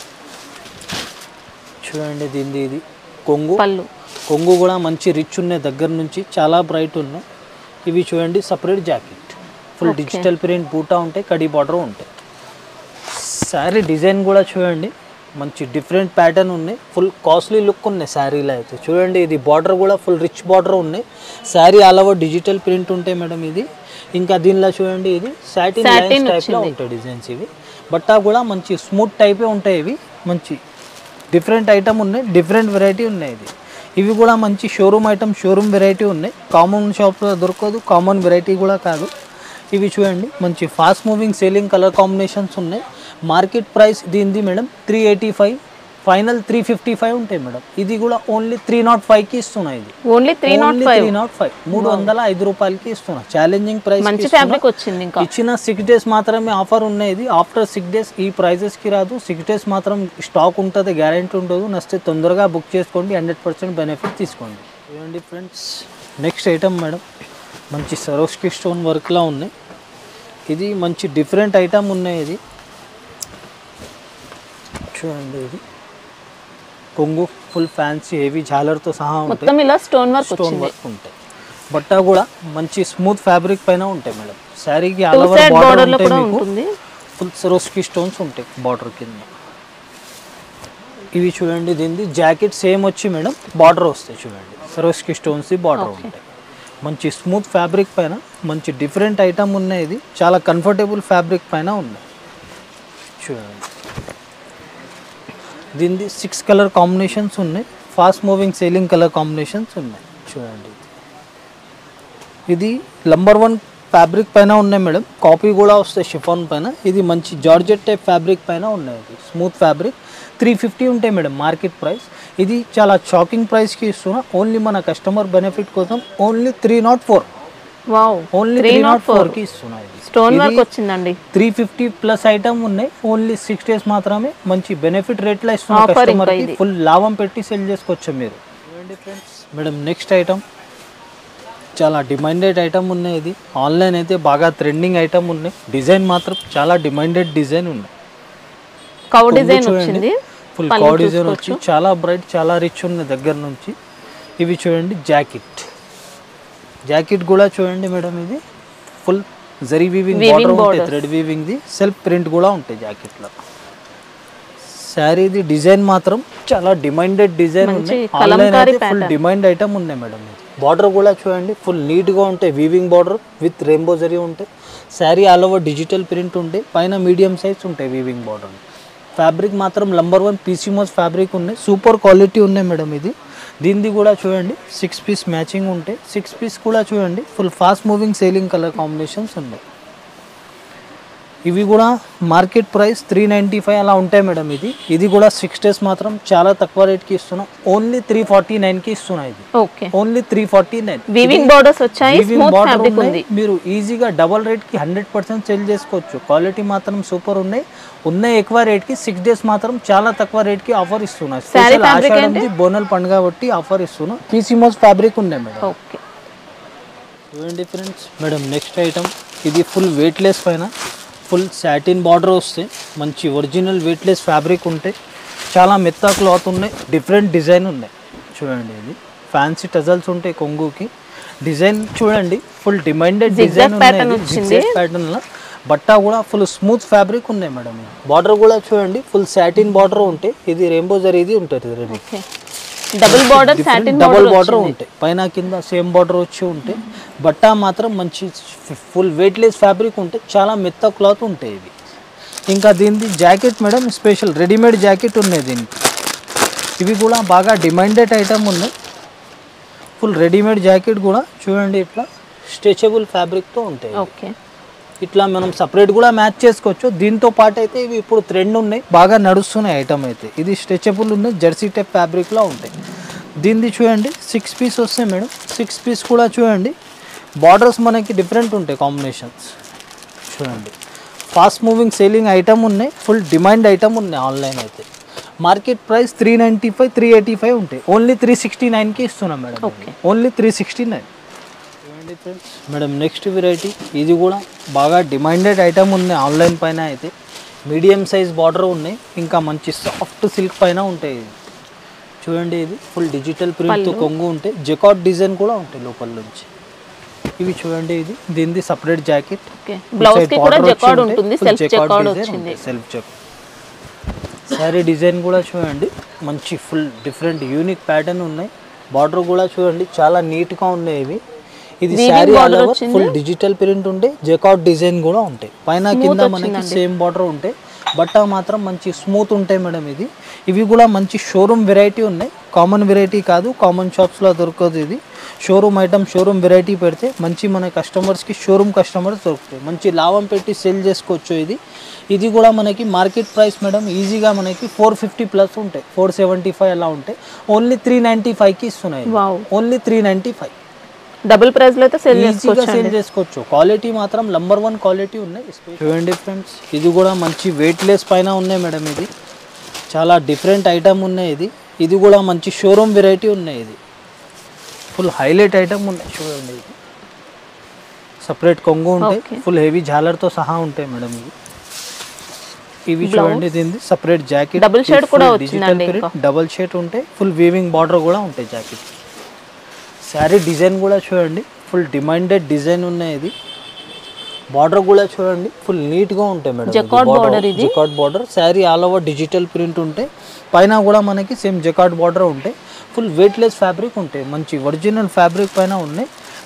B: చూడండి దీనిది ఇది కొంగు
C: పళ్ళు
B: కొంగు కూడా మంచి రిచ్ ఉన్నాయి దగ్గర నుంచి చాలా బ్రైట్ ఉన్నాయి ఇవి చూడండి separate jacket full digital print బూటా ఉంటాయి కడి బార్డర్ ఉంటాయి శారీ డిజైన్ కూడా చూడండి మంచి డిఫరెంట్ ప్యాటర్న్ ఉన్నాయి ఫుల్ కాస్ట్లీ లుక్ ఉన్నాయి శారీలో అయితే చూడండి ఇది బార్డర్ కూడా ఫుల్ రిచ్ బార్డర్ ఉన్నాయి sari all over digital print ఉంటాయి మేడం ఇది ఇంకా దీనిలో చూడండి ఇది సాటిన్
C: Satin
B: లైన్స్ టైప్లో
C: వచ్చింది.
B: ఉంటాయి డిజైన్స్ ఇవి బట్టా కూడా మంచి స్మూత్ టైపే ఉంటాయి ఇవి మంచి డిఫరెంట్ ఐటమ్ ఉన్నాయి డిఫరెంట్ వెరైటీ ఉన్నాయి ఇది ఇవి కూడా మంచి షోరూమ్ ఐటమ్ షోరూమ్ వెరైటీ ఉన్నాయి కామన్ షాప్లో దొరకదు కామన్ వెరైటీ కూడా కాదు ఇవి చూడండి మంచి fast moving selling colour combinations ఉన్నాయి మార్కెట్ ప్రైస్ దీనిది madam three eighty five final three fifty five ఉంటాయి మేడం ఇది కూడా ఓన్లీ త్రీ నాట్ ఫైవ్కి ఇస్తున్నాయి ఇది
C: only three nought
B: only
C: five
B: three nought five మూడు వందల ఐదు రూపాయలకి ఇస్తున్నా ఛాలెంజింగ్ ప్రైస్
C: మంచి ఫ్యాబ్రిక్ వచ్చింది ఇంకా
B: ఇచ్చిన సిక్స్ డేస్ మాత్రమే ఆఫర్ ఉన్నాయి ఇది ఆఫ్టర్ సిక్స్ డేస్ ఈ ప్రైజెస్కి రాదు సిక్స్ డేస్ మాత్రం స్టాక్ ఉంటుంది గ్యారంటీ ఉండదు నచ్చితే తొందరగా బుక్ చేసుకోండి హండ్రెడ్ పర్సెంట్ బెనిఫిట్ తీసుకోండి చూడండి ఫ్రెండ్స్ నెక్స్ట్ ఐటమ్ మేడం మంచి సరోస్కి స్టోన్ వర్క్లా ఉన్నాయి ఇది మంచి డిఫరెంట్ ఐటమ్ ఉన్నాయి ఇది చూడండి ఇది కొంగు ఫుల్ ఫ్యాన్సీ హెవీ జాలర్తో సహా ఉంటాయి
C: మొత్తం ఇలా స్టోన్ వర్క్
B: స్టోన్
C: వచ్చింది
B: వర్క్ ఉంటాయి బట్ట కూడా మంచి స్మూత్ ఫ్యాబ్రిక్ పైన ఉంటాయి మేడం శారీకి
C: two
B: all over
C: side
B: border
C: border లో
B: ఉంటాయి
C: కూడా
B: మీకు
C: ఉంటుంది
B: ఫుల్ సరోస్కి స్టోన్స్ ఉంటాయి బార్డర్ కింద ఇవి చూడండి దీనిది జాకెట్ సేమ్ వచ్చి మేడం బార్డర్ వస్తాయి చూడండి సరోస్కి స్టోన్స్ బార్డర్ ఉంటాయి మంచి స్మూత్ ఫ్యాబ్రిక్ పైన మంచి డిఫరెంట్ ఐటమ్ ఉన్నాయి ఇది చాలా కంఫర్టబుల్ ఫ్యాబ్రిక్ పైన ఉన్నాయి చూడండి దీనిది సిక్స్ కలర్ కాంబినేషన్స్ ఉన్నాయి fast moving selling colour combinations ఉన్నాయి చూడండి ఇది నంబర్ వన్ ఫ్యాబ్రిక్ పైన ఉన్నాయి మేడం కాపీ కూడా వస్తాయి షిఫాన్ పైన ఇది మంచి జార్జెట్ టైప్ ఫ్యాబ్రిక్ పైన ఉన్నాయి ఇది స్మూత్ ఫ్యాబ్రిక్ త్రీ ఫిఫ్టీ ఉంటాయి మేడం మార్కెట్ ప్రైస్ ఇది చాలా షాకింగ్ ప్రైస్కి ఇస్తున్నా ఓన్లీ మన కస్టమర్ బెనిఫిట్ కోసం only three nought four
C: wow
B: only
C: three
B: three
C: nought
B: nought
C: four
B: ఫోర్కి ఇస్తున్నా ఇది
C: స్టోన్ వర్క్ వచ్చిందండి
B: త్రీ ఫిఫ్టీ ప్లస్ ఐటమ్ ఉన్నాయి ఓన్లీ సిక్స్ డేస్ మాత్రమే మంచి బెనిఫిట్ రేట్లో ఇస్తున్నా
C: Offer
B: కస్టమర్
C: ఇంకా ఇది.
B: ఫుల్ లాభం పెట్టి సెల్ చేసుకోవచ్చు మీరు మేడం నెక్స్ట్ ఐటమ్ చాలా డిమాండెడ్ ఐటమ్ ఉన్నాయి ఇది ఆన్లైన్ అయితే బాగా ట్రెండింగ్ ఐటమ్ ఉన్నాయి డిజైన్ మాత్రం చాలా డిమాండెడ్ డిజైన్ ఉన్నాయి
C: కౌ డిజైన్ వచ్చింది
B: ఫుల్
C: పళ్ళు
B: కౌ డిజైన్ వచ్చి
C: చూసుకోవచ్చు.
B: చాలా బ్రైట్ చాలా రిచ్ ఉన్నాయి దగ్గర నుంచి ఇవి చూడండి జాకెట్ జాకెట్ కూడా చూడండి మేడం ఇది full zari weaving
C: Weaving
B: border ఉంటాయి
C: borders.
B: Thread weaving the self print కూడా ఉంటాయి జాకెట్లో శారీది డిజైన్ మాత్రం చాలా డిమాండెడ్ డిజైన్
C: మంచి
B: ఉన్నాయి ఆన్లైన్
C: కలంకారీ
B: అయితే ఫుల్
C: pattern.
B: డిమాండ్ ఐటమ్ ఉన్నాయి మేడం ఇది బార్డర్ కూడా చూడండి ఫుల్ నీట్గా ఉంటాయి weaving border with rainbow zari ఉంటాయి sari all over digital print ఉంటాయి పైన మీడియం సైజ్ ఉంటాయి వీవింగ్ బార్డర్ ఫ్యాబ్రిక్ మాత్రం నంబర్ వన్ పీసీమోస్ ఫ్యాబ్రిక్ ఉన్నాయి సూపర్ క్వాలిటీ ఉన్నాయి మేడం ఇది దీనిది కూడా చూడండి సిక్స్ పీస్ మ్యాచింగ్ ఉంటాయి సిక్స్ పీస్ కూడా చూడండి full fast moving selling colour combinations ఉన్నాయి ఇవి కూడా market price three ninety five అలా ఉంటాయి మేడం ఇది ఇది కూడా సిక్స్ డేస్ మాత్రం చాలా తక్కువ రేట్కి ఇస్తున్నాం ఓన్లీ త్రీ ఫార్టీ నైన్కి ఇస్తున్నా ఇది
C: okay
B: only three forty nine
C: weaving borders వచ్చాయి స్మూత్ ఫ్యాబ్రిక్ ఉంది
B: మీరు ఈజీగా డబల్ రేట్కి హండ్రెడ్ పర్సెంట్ సెల్ చేసుకోవచ్చు క్వాలిటీ మాత్రం సూపర్ ఉన్నాయి ఉన్నాయి ఎక్కువ రేట్కి సిక్స్ డేస్ మాత్రం చాలా తక్కువ రేట్కి ఆఫర్ ఇస్తున్నా
C: Saree
B: స్పెషల్
C: fabric
B: ఆషాఢంది బోనల్ పండుగ బట్టి ఆఫర్ ఇస్తున్నా పీసీమోస్ ఫ్యాబ్రిక్ ఉన్నాయి మేడం
C: ఓకే
B: చూడండి ఫ్రెండ్స్ మేడం నెక్స్ట్ ఐటమ్ ఇది ఫుల్ వెయిట్లెస్ పైన ఫుల్ సాటిన్ బార్డర్ వస్తే మంచి ఒరిజినల్ వెయిట్లెస్ ఫ్యాబ్రిక్ ఉంటాయి చాలా మెత్త క్లాత్ ఉన్నాయి డిఫరెంట్ డిజైన్ ఉన్నాయి చూడండి ఇది ఫ్యాన్సీ టజల్స్ ఉంటాయి కొంగుకి డిజైన్ చూడండి full demanded
C: Zigzag
B: design
C: pattern వచ్చింది.
B: ప్యాటర్న్లో బట్ట కూడా ఫుల్ స్మూత్ ఫ్యాబ్రిక్ ఉన్నాయి మేడం బార్డర్ కూడా చూడండి ఫుల్ సాటిన్ బార్డర్ ఉంటాయి ఇది రెయిన్బో జరీది ఉంటుంది ready
C: okay double border satin
B: double
C: border
B: border ఉంటాయి పైన కింద సేమ్ బార్డర్ వచ్చి ఉంటాయి బట్ట మాత్రం మంచి ఫుల్ వెయిట్లెస్ ఫ్యాబ్రిక్ ఉంటాయి చాలా మెత్త క్లాత్ ఉంటాయి ఇవి ఇంకా దీనిది jacket madam special readymade jacket ఉన్నాయి దీనికి ఇవి కూడా బాగా డిమాండెడ్ ఐటమ్ ఉన్నాయి ఫుల్ రెడీమేడ్ జాకెట్ కూడా చూడండి ఇట్లా స్ట్రెచబుల్ ఫ్యాబ్రిక్తో ఉంటాయి ఇవి.
C: ఓకే
B: ఇట్లా మనం సపరేట్ కూడా మ్యాచ్ చేసుకోవచ్చు దీంతో పాటు అయితే ఇవి ఇప్పుడు ట్రెండ్ ఉన్నాయి బాగా నడుస్తున్నాయి ఐటమ్ అయితే ఇది స్ట్రెచబుల్ ఉన్నాయి జెర్సీ టైప్ ఫ్యాబ్రిక్లో ఉంటాయి దీనిది చూడండి సిక్స్ పీస్ వస్తాయి మేడం సిక్స్ పీస్ కూడా చూడండి బార్డర్స్ మనకి డిఫరెంట్ ఉంటాయి కాంబినేషన్స్ చూడండి ఫాస్ట్ మూవింగ్ సేలింగ్ ఐటమ్ ఉన్నాయి ఫుల్ డిమాండ్ ఐటమ్ ఉన్నాయి ఆన్లైన్ అయితే market price three ninety five three eighty five ఉంటాయి ఓన్లీ త్రీ సిక్స్టీ నైన్కి ఇస్తున్నాం madam
C: Okay.
B: Only three sixty nine చూడండి ఫ్రెండ్స్ మేడం నెక్స్ట్ వెరైటీ ఇది కూడా బాగా డిమాండెడ్ ఐటమ్ ఉంది ఆన్లైన్ పైన అయితే మీడియం సైజ్ బార్డర్ ఉన్నాయి ఇంకా మంచి సాఫ్ట్ సిల్క్ పైన ఉంటాయి ఇది చూడండి ఇది ఫుల్ డిజిటల్ ప్రింట్తో కొంగు ఉంటాయి జెకాట్ డిజైన్ కూడా ఉంటాయి లోపల నుంచి ఇవి చూడండి ఇది దీనిది సపరేట్ జాకెట్
C: ఓకే బ్లౌజ్ కి కూడా జకార్డ్ ఉంటుంది సెల్ఫ్ జకార్డ్ వచ్చింది
B: సెల్ఫ్ చెక్ శారీ డిజైన్ కూడా చూడండి మంచి ఫుల్ డిఫరెంట్ యూనిక్ ప్యాటర్న్ ఉన్నాయి బార్డర్ కూడా చూడండి చాలా నీట్ గా ఉన్నాయి ఇవి ఇది
C: Weaving
B: saree all
C: border
B: over
C: వచ్చింది.
B: ఫుల్ డిజిటల్ ప్రింట్ ఉంటే జెకాట్ డిజైన్ కూడా ఉంటాయి పైన కింద మనకి సేమ్ బార్డర్ ఉంటాయి బట్ట మాత్రం మంచి స్మూత్ ఉంటాయి మేడం ఇది ఇవి కూడా మంచి షోరూమ్ వెరైటీ ఉన్నాయి కామన్ వెరైటీ కాదు కామన్ షాప్స్లో దొరకదు ఇది షోరూమ్ ఐటమ్ షోరూమ్ వెరైటీ పెడితే మంచి మన కస్టమర్స్కి షోరూమ్ కస్టమర్స్ దొరుకుతాయి మంచి లాభం పెట్టి సేల్ చేసుకోవచ్చు ఇది ఇది కూడా మనకి మార్కెట్ ప్రైస్ మేడం ఈజీగా మనకి ఫోర్ ఫిఫ్టీ ప్లస్ ఉంటాయి ఫోర్ సెవెంటీ ఫైవ్ అలా ఉంటాయి ఓన్లీ త్రీ నైంటీ ఫైవ్కి ఇస్తున్నాయి
C: wow
B: only three ninety five
C: double price లో అయితే సెల్
B: ఈజీగా
C: చేసుకోవచ్చు
B: సేల్ చేసుకోవచ్చు క్వాలిటీ మాత్రం నంబర్ వన్ క్వాలిటీ ఉన్నాయి చూడండి ఫ్రెండ్స్ ఇది కూడా మంచి వెయిట్ లెస్ పైన ఉన్నాయి మేడం ఇది చాలా డిఫరెంట్ ఐటమ్ ఉన్నాయి ఇది ఇది కూడా మంచి షోరూమ్ వెరైటీ ఉన్నాయి ఇది ఫుల్ హైలైట్ ఐటమ్ ఉన్నాయి చూడండి ఇది సపరేట్ కొంగు ఉంటాయి
C: Okay.
B: ఫుల్ హెవీ జాలర్తో సహా ఉంటాయి మేడం ఇవి ఇవి చూడండి దీనిది సపరేట్ జాకెట్
C: Double shade కూడా వచ్చిందండి ఇంకా.
B: డబల్ షేట్ ఉంటాయి ఫుల్ వీవింగ్ బార్డర్ కూడా ఉంటాయి జాకెట్ శారీ డిజైన్ కూడా చూడండి ఫుల్ డిమాండెడ్ డిజైన్ ఉన్నాయి ఇది బార్డర్ కూడా చూడండి ఫుల్ నీట్ గా ఉంటాయి మేడం
C: Jacquard border ఇది.
B: Jacquard border saree all over digital print ఉంటాయి పైన కూడా మనకి సేమ్ జకాట్ బార్డర్ ఉంటాయి ఫుల్ వెయిట్లెస్ ఫ్యాబ్రిక్ ఉంటాయి మంచి ఒరిజినల్ ఫ్యాబ్రిక్ పైన ఉన్నాయి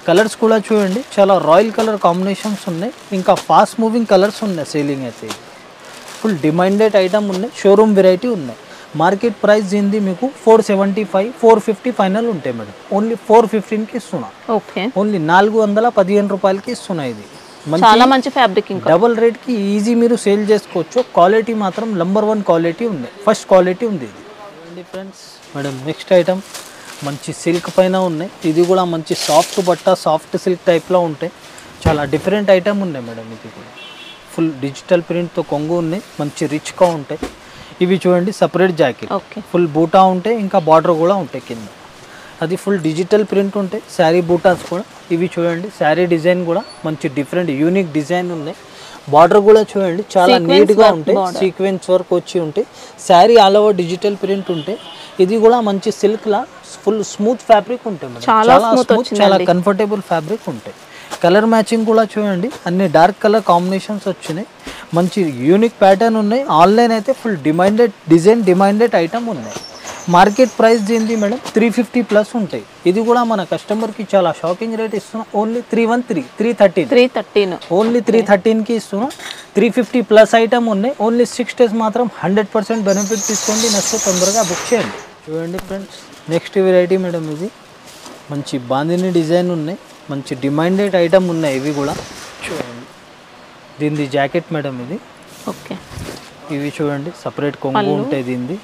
B: కలర్స్ కూడా చూడండి చాలా రాయల్ కలర్ కాంబినేషన్స్ ఉన్నాయి ఇంకా ఫాస్ట్ మూవింగ్ కలర్స్ ఉన్నాయి సేలింగ్ అయితే ఫుల్ డిమాండెడ్ ఐటమ్ ఉన్నాయి షోరూమ్ వెరైటీ ఉన్నాయి మార్కెట్ ప్రైస్ దీనిది మీకు four seventy five four fifty final ఉంటాయి మేడం ఓన్లీ ఫోర్ ఫిఫ్టీన్కి ఇస్తున్నా
C: ఓకే
B: ఓన్లీ నాలుగు వందల పదిహేను రూపాయలకి ఇస్తున్నా ఇది మంచి
C: చాలా మంచి ఫ్యాబ్రిక్ ఇంకా
B: డబుల్ రేట్కి ఈజీ మీరు సేల్ చేసుకోవచ్చు క్వాలిటీ మాత్రం నంబర్ వన్ క్వాలిటీ ఉంది ఫస్ట్ క్వాలిటీ ఉంది ఇది ఫ్రెండ్స్ మేడం నెక్స్ట్ ఐటమ్ మంచి సిల్క్ పైన ఉన్నాయి ఇది కూడా మంచి సాఫ్ట్ బట్ట సాఫ్ట్ సిల్క్ టైప్లో ఉంటాయి చాలా డిఫరెంట్ ఐటమ్ ఉన్నాయి మేడం ఇది కూడా ఫుల్ డిజిటల్ ప్రింట్తో కొంగు ఉన్నాయి మంచి రిచ్గా ఉంటాయి ఇవి చూడండి సపరేట్ జాకెట్
C: ఓకే
B: ఫుల్ బూటా ఉంటాయి ఇంకా బార్డర్ కూడా ఉంటాయి కింద అది ఫుల్ డిజిటల్ ప్రింట్ ఉంటాయి శారీ బూటాస్ కూడా ఇవి చూడండి శారీ డిజైన్ కూడా మంచి డిఫరెంట్ యూనిక్ డిజైన్ ఉన్నాయి బార్డర్ కూడా చూడండి చాలా
C: Sequence
B: నీట్గా
C: work
B: ఉంటాయి
C: border.
B: సీక్వెన్స్ వర్క్ వచ్చి ఉంటాయి sari all over digital print ఉంటాయి ఇది కూడా మంచి సిల్క్ లా ఫుల్ స్మూత్ ఫ్యాబ్రిక్ ఉంటాయి మేడం
C: చాలా
B: చాలా
C: smooth
B: స్మూత్ చాలా కంఫర్టబుల్ ఫ్యాబ్రిక్ ఉంటాయి కలర్ మ్యాచింగ్ కూడా చూడండి అన్ని డార్క్ కలర్ కాంబినేషన్స్ వచ్చినాయి మంచి యూనిక్ ప్యాటర్న్ ఉన్నాయి ఆన్లైన్ అయితే full demanded design demanded item ఉన్నాయి మార్కెట్ ప్రైస్ దీనిది మేడం త్రీ ఫిఫ్టీ ప్లస్ ఉంటాయి ఇది కూడా మన కస్టమర్కి చాలా షాకింగ్ రేట్ ఇస్తున్నాం only three one three three thirteen
C: three thirteen
B: only three థర్టీన్కి ఇస్తున్నాం త్రీ ఫిఫ్టీ ప్లస్ ఐటమ్ ఉన్నాయి ఓన్లీ సిక్స్ డేస్ మాత్రం హండ్రెడ్ పర్సెంట్ బెనిఫిట్ తీసుకోండి నెక్స్ట్ తొందరగా బుక్ చేయండి చూడండి ఫ్రెండ్స్ నెక్స్ట్ వెరైటీ మేడం ఇది మంచి బాందిని డిజైన్ ఉన్నాయి మంచి డిమాండెడ్ ఐటమ్ ఉన్నాయి ఇవి కూడా చూడండి దీనిది జాకెట్ మేడం ఇది
C: ఓకే
B: ఇవి చూడండి సపరేట్ కొంగు ఉంటాయి దీనిది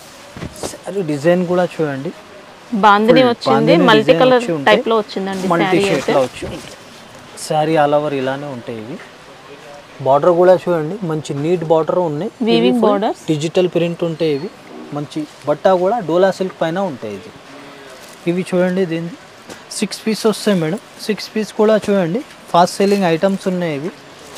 B: సారీ డిజైన్ కూడా చూడండి
C: బాందిని
B: Full
C: వచ్చింది
B: బాందిని
C: మల్టీ
B: design
C: కలర్
B: వచ్చి ఉంటాయి.
C: టైప్ లో వచ్చిందండి
B: మల్టీ
C: శారీ అయితే
B: షేడ్లో వచ్చి శారీ ఆల్ ఓవర్ ఇలానే ఉంటాయి ఇవి బార్డర్ కూడా చూడండి మంచి నీట్ బార్డర్ ఉన్నాయి
C: వీవింగ్ బోర్డర్స్
B: డిజిటల్ ప్రింట్ ఉంటాయి ఇవి మంచి బట్ట కూడా డోలా సిల్క్ పైన ఉంటాయి ఇది ఇవి చూడండి దీని సిక్స్ పీస్ వస్తాయి మేడం సిక్స్ పీస్ కూడా చూడండి ఫాస్ట్ సెల్లింగ్ ఐటమ్స్ ఉన్నాయి ఇవి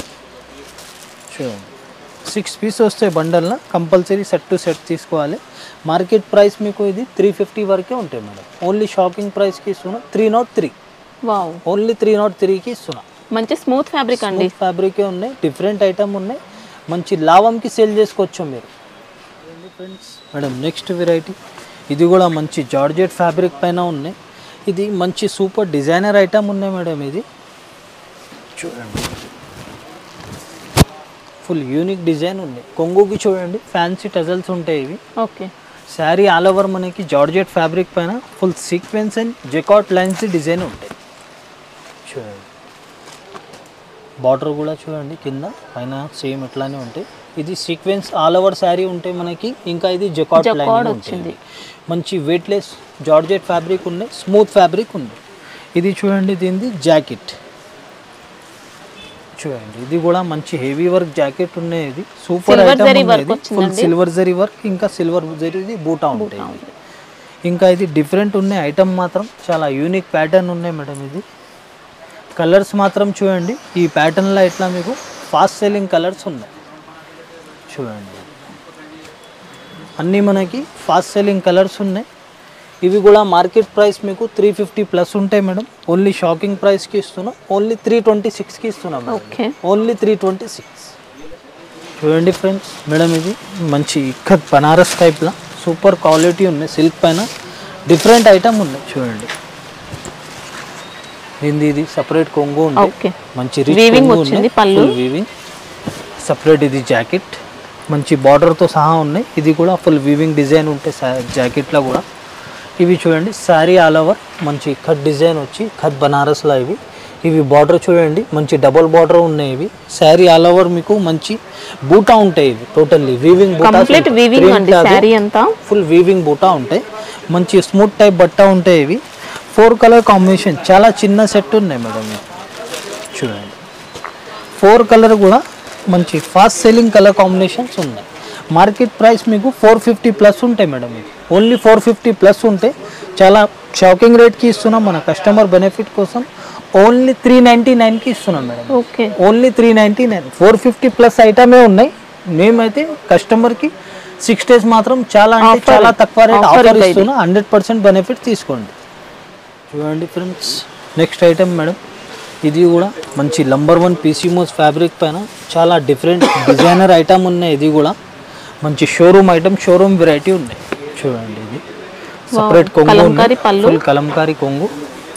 B: చూడండి సిక్స్ పీస్ వస్తాయి బండల్న కంపల్సరీ సెట్ టు సెట్ తీసుకోవాలి మార్కెట్ ప్రైస్ మీకు ఇది త్రీ ఫిఫ్టీ వరకే ఉంటాయి మేడం ఓన్లీ షాపింగ్ ప్రైస్కి ఇస్తున్నా three nought three
C: wow
B: only three nought త్రీకి ఇస్తున్నా
C: మంచి స్మూత్ ఫ్యాబ్రిక్ అండి
B: ఫ్యాబ్రికే ఉన్నాయి డిఫరెంట్ ఐటమ్ ఉన్నాయి మంచి లాభంకి సేల్ చేసుకోవచ్చు మీరు ఫ్రెండ్స్ మేడం నెక్స్ట్ వెరైటీ ఇది కూడా మంచి జార్జెట్ ఫ్యాబ్రిక్ పైన ఉన్నాయి ఇది మంచి సూపర్ డిజైనర్ ఐటమ్ ఉన్నాయి మేడం ఇది చూడండి ఫుల్ యూనిక్ డిజైన్ ఉంది కొంగుకి చూడండి ఫ్యాన్సీ టజల్స్ ఉంటాయి ఇవి
C: ఓకే
B: శారీ ఆల్ ఓవర్ మనకి జార్జెట్ ఫ్యాబ్రిక్ పైన full sequence and jacquard lines design ఉంటాయి చూడండి బార్డర్ కూడా చూడండి కింద పైన సేమ్ ఇట్లానే ఉంటాయి ఇది సీక్వెన్స్ ఆల్ ఓవర్ శారీ ఉంటాయి మనకి ఇంకా ఇది జెకాట్
C: Jacquard
B: లైన్
C: వచ్చింది.
B: వచ్చింది మంచి వెయిట్లెస్ జార్జెట్ ఫ్యాబ్రిక్ ఉన్నాయి స్మూత్ ఫ్యాబ్రిక్ ఉంది ఇది చూడండి దీనిది జాకెట్ చూడండి ఇది కూడా మంచి హెవీ వర్క్ జాకెట్ ఉన్నాయి ఇది సూపర్
C: Silver
B: ఐటమ్
C: జరీ
B: ఉంది
C: work
B: ఇది ఫుల్
C: వచ్చిందండి.
B: సిల్వర్ జరీ వర్క్ ఇంకా సిల్వర్ జరీ బూటా ఉంటాయి ఇవి. ఇంకా ఇది డిఫరెంట్ ఉన్నాయి ఐటమ్ మాత్రం చాలా యూనిక్ ప్యాటర్న్ ఉన్నాయి మేడం ఇది కలర్స్ మాత్రం చూడండి ఈ ప్యాటర్న్లో ఇట్లా మీకు ఫాస్ట్ సెల్లింగ్ కలర్స్ ఉన్నాయి చూడండి అన్నీ మనకి ఫాస్ట్ సెల్లింగ్ కలర్స్ ఉన్నాయి ఇవి కూడా మార్కెట్ ప్రైస్ మీకు త్రీ ఫిఫ్టీ ప్లస్ ఉంటాయి మేడం ఓన్లీ షాకింగ్ ప్రైస్కి ఇస్తున్నాం ఓన్లీ త్రీ ట్వంటీ సిక్స్కి ఇస్తున్నాం
C: okay
B: only three twenty six చూడండి ఫ్రెండ్స్ మేడం ఇది మంచి ఇక్కత్ బనారస్ టైప్లో సూపర్ క్వాలిటీ ఉన్నాయి సిల్క్ పైన డిఫరెంట్ ఐటమ్ ఉన్నాయి చూడండి దీనిది ఇది సపరేట్ కొంగు ఉంది
C: ఓకే
B: మంచి రిచ్
C: Weaving
B: కొంగు
C: వచ్చింది,
B: ఉన్నాయి.
C: పళ్ళు.
B: Full weaving సపరేట్ ఇది జాకెట్ మంచి బార్డర్తో సహా ఉన్నాయి ఇది కూడా ఫుల్ వీవింగ్ డిజైన్ ఉంటాయి జాకెట్లో కూడా ఇవి చూడండి శారీ ఆల్ ఓవర్ మంచి కట్ డిజైన్ వచ్చి కట్ బనారస్లో ఇవి ఇవి బార్డర్ చూడండి మంచి డబుల్ బార్డర్ ఉన్నాయి ఇవి శారీ ఆల్ ఓవర్ మీకు మంచి బూటా ఉంటాయి ఇవి టోటల్లీ వీవింగ్
C: కంప్లీట్ వీవింగ్ అండి శారీ అంతా
B: ఫుల్ వీవింగ్ బూటా ఉంటాయి మంచి స్మూత్ టైప్ బట్ట ఉంటాయి ఇవి ఫోర్ కలర్ కాంబినేషన్ చాలా చిన్న సెట్ ఉన్నాయి మేడం ఇవి. చూడండి ఫోర్ కలర్ కూడా మంచి ఫాస్ట్ సెల్లింగ్ కలర్ కాంబినేషన్స్ ఉన్నాయి మార్కెట్ ప్రైస్ మీకు ఫోర్ ఫిఫ్టీ ప్లస్ ఉంటాయి మేడం ఇది ఓన్లీ ఫోర్ ఫిఫ్టీ ప్లస్ ఉంటే చాలా షాకింగ్ రేట్కి ఇస్తున్నాం మన కస్టమర్ బెనిఫిట్ కోసం ఓన్లీ త్రీ నైంటీ నైన్కి ఇస్తున్నాం madam
C: okay
B: only three ninety nine four fifty plus ఐటమే ఉన్నాయి మేమైతే కస్టమర్కి సిక్స్ డేస్ మాత్రం చాలా అంటే
C: Offer.
B: చాలా తక్కువ రేట్
C: Offer
B: ఆఫర్
C: ఇంకా ఇది.
B: ఇస్తున్నా హండ్రెడ్ పర్సెంట్ బెనిఫిట్ తీసుకోండి చూడండి ఫ్రెండ్స్ నెక్స్ట్ ఐటమ్ మేడం ఇది కూడా మంచి నంబర్ వన్ పీసీమోస్ ఫ్యాబ్రిక్ పైన చాలా డిఫరెంట్ డిజైనర్ ఐటమ్ ఉన్నాయి ఇది కూడా మంచి షోరూమ్ ఐటమ్ షోరూమ్ వెరైటీ ఉన్నాయి చూడండి ఇది సపరేట్ కొంగు
C: కలంకారీ పళ్ళు.
B: ఫుల్ కలంకారీ కొంగు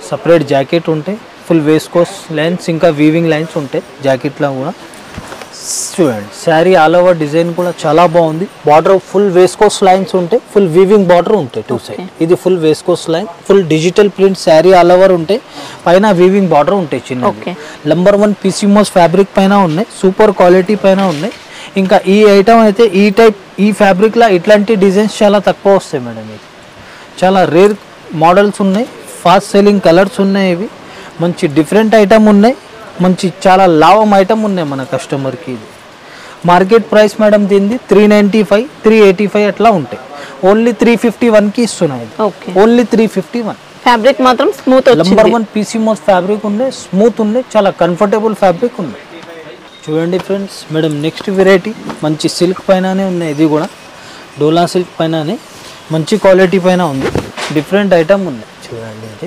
B: సపరేట్ జాకెట్ ఉంటాయి ఫుల్ వేస్కోస్ లైన్స్ ఇంకా వీవింగ్ లైన్స్ ఉంటాయి జాకెట్లో కూడా చూడండి శారీ ఆల్ ఓవర్ డిజైన్ కూడా చాలా బాగుంది బార్డర్ ఫుల్ వేస్కోస్ లైన్స్ ఉంటాయి ఫుల్ వీవింగ్ బార్డర్ ఉంటాయి టూ సైడ్ ఇది full viscose line full digital print sari all over ఉంటాయి పైన వీవింగ్ బార్డర్ ఉంటాయి చిన్న
C: Okay.
B: Number one PC moss fabric పైన ఉన్నాయి సూపర్ క్వాలిటీ పైన ఉన్నాయి ఇంకా ఈ ఐటమ్ అయితే ఈ టైప్ ఈ ఫ్యాబ్రిక్లో ఇట్లాంటి డిజైన్స్ చాలా తక్కువ వస్తాయి మేడం ఇది చాలా రేర్ మోడల్స్ ఉన్నాయి ఫాస్ట్ సెల్లింగ్ కలర్స్ ఉన్నాయి ఇవి మంచి డిఫరెంట్ ఐటమ్ ఉన్నాయి మంచి చాలా లాభం ఐటమ్ ఉన్నాయి మన కస్టమర్కి ఇది మార్కెట్ ప్రైస్ మేడం దీనిది three ninety five three eighty five అట్లా ఉంటాయి ఓన్లీ త్రీ ఫిఫ్టీ వన్కి ఇస్తున్నాయి ఇది
C: okay
B: only three fifty one
C: fabric మాత్రం స్మూత్
B: నంబర్
C: వచ్చింది
B: వన్ పీసీ మోస్ ఫ్యాబ్రిక్ ఉంది స్మూత్ ఉంది చాలా కంఫర్టబుల్ ఫ్యాబ్రిక్ ఉంది చూడండి ఫ్రెండ్స్ మేడం నెక్స్ట్ వెరైటీ మంచి సిల్క్ పైననే ఉన్నాయి ఇది కూడా డోలా సిల్క్ పైననే మంచి క్వాలిటీ పైన ఉంది డిఫరెంట్ ఐటమ్ ఉంది చూడండి ఇది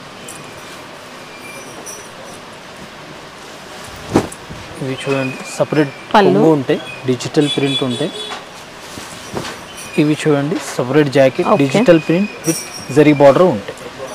B: ఇవి చూడండి సపరేట్
C: పళ్ళు.
B: కొంగు ఉంటాయి డిజిటల్ ప్రింట్ ఉంటాయి ఇవి చూడండి separate jacket
C: Okay.
B: Digital print with జరీ బార్డర్ ఉంటాయి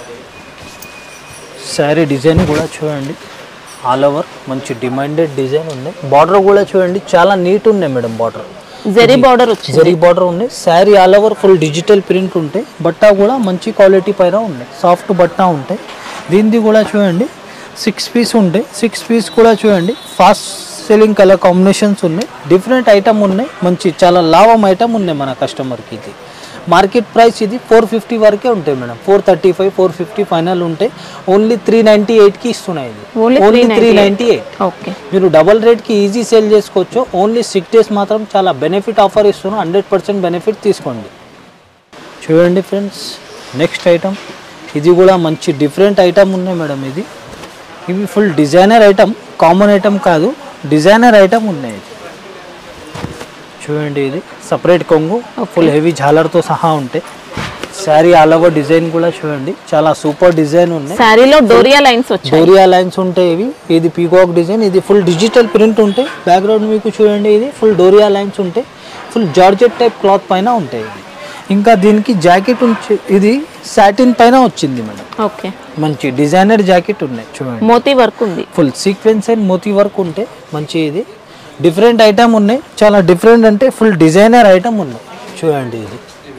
B: శారీ డిజైన్ కూడా చూడండి ఆల్ ఓవర్ మంచి డిమాండెడ్ డిజైన్ ఉన్నాయి బార్డర్ కూడా చూడండి చాలా నీట్ ఉన్నాయి మేడం బార్డర్
C: జరీ బార్డర్ వచ్చింది
B: జరీ బార్డర్ ఉన్నాయి sari all over full digital print ఉంటాయి బట్ట కూడా మంచి క్వాలిటీ పైన ఉన్నాయి సాఫ్ట్ బట్ట ఉంటాయి దీనిది కూడా చూడండి సిక్స్ పీస్ ఉంటాయి సిక్స్ పీస్ కూడా చూడండి ఫాస్ట్ సెల్లింగ్ కలర్ కాంబినేషన్స్ ఉన్నాయి డిఫరెంట్ ఐటమ్ ఉన్నాయి మంచి చాలా లాభం ఐటమ్ ఉన్నాయి మన కస్టమర్కి ఇది మార్కెట్ ప్రైస్ ఇది ఫోర్ ఫిఫ్టీ వరకే ఉంటాయి madam four thirty five four fifty final ఉంటాయి ఓన్లీ త్రీ నైంటీ ఎయిట్కి ఇస్తున్నాయి ఇది
C: Only
B: only three
C: 398.
B: Ninety eight
C: okay
B: మీరు డబల్ రేట్కి ఈజీ సేల్ చేసుకోవచ్చు ఓన్లీ సిక్స్ డేస్ మాత్రం చాలా బెనిఫిట్ ఆఫర్ ఇస్తున్నాం హండ్రెడ్ పర్సెంట్ బెనిఫిట్ తీసుకోండి చూడండి ఫ్రెండ్స్ నెక్స్ట్ ఐటమ్ ఇది కూడా మంచి డిఫరెంట్ ఐటమ్ ఉన్నాయి మేడం ఇది ఇవి full designer item common item కాదు డిజైనర్ ఐటమ్ ఉన్నాయి ఇది చూడండి ఇది సపరేట్ కొంగు ఫుల్ హెవీ జాలర్తో సహా ఉంటాయి శారీ ఆల్ ఓవర్ డిజైన్ కూడా చూడండి చాలా సూపర్ డిజైన్ ఉన్నాయి
C: శారీలో డోరియా లైన్స్ వచ్చాయి
B: డోరియా లైన్స్ ఉంటాయి ఇవి ఇది పీకాక్ డిజైన్ ఇది ఫుల్ డిజిటల్ ప్రింట్ ఉంటాయి బ్యాక్గ్రౌండ్ మీకు చూడండి ఇది ఫుల్ డోరియా లైన్స్ ఉంటాయి ఫుల్ జార్జెట్ టైప్ క్లాత్ పైన ఉంటాయి ఇది ఇంకా దీనికి జాకెట్ ఉంచి ఇది సాటిన్ పైన వచ్చింది మేడం
C: ఓకే
B: మంచి డిజైనర్ జాకెట్ ఉన్నాయి చూడండి
C: మోతీ వర్క్ ఉంది
B: ఫుల్ సీక్వెన్స్ అండ్ మోతీ వర్క్ ఉంటే మంచి ఇది డిఫరెంట్ ఐటమ్ ఉన్నాయి చాలా డిఫరెంట్ అంటే ఫుల్ డిజైనర్ ఐటమ్ ఉన్నాయి చూడండి ఇది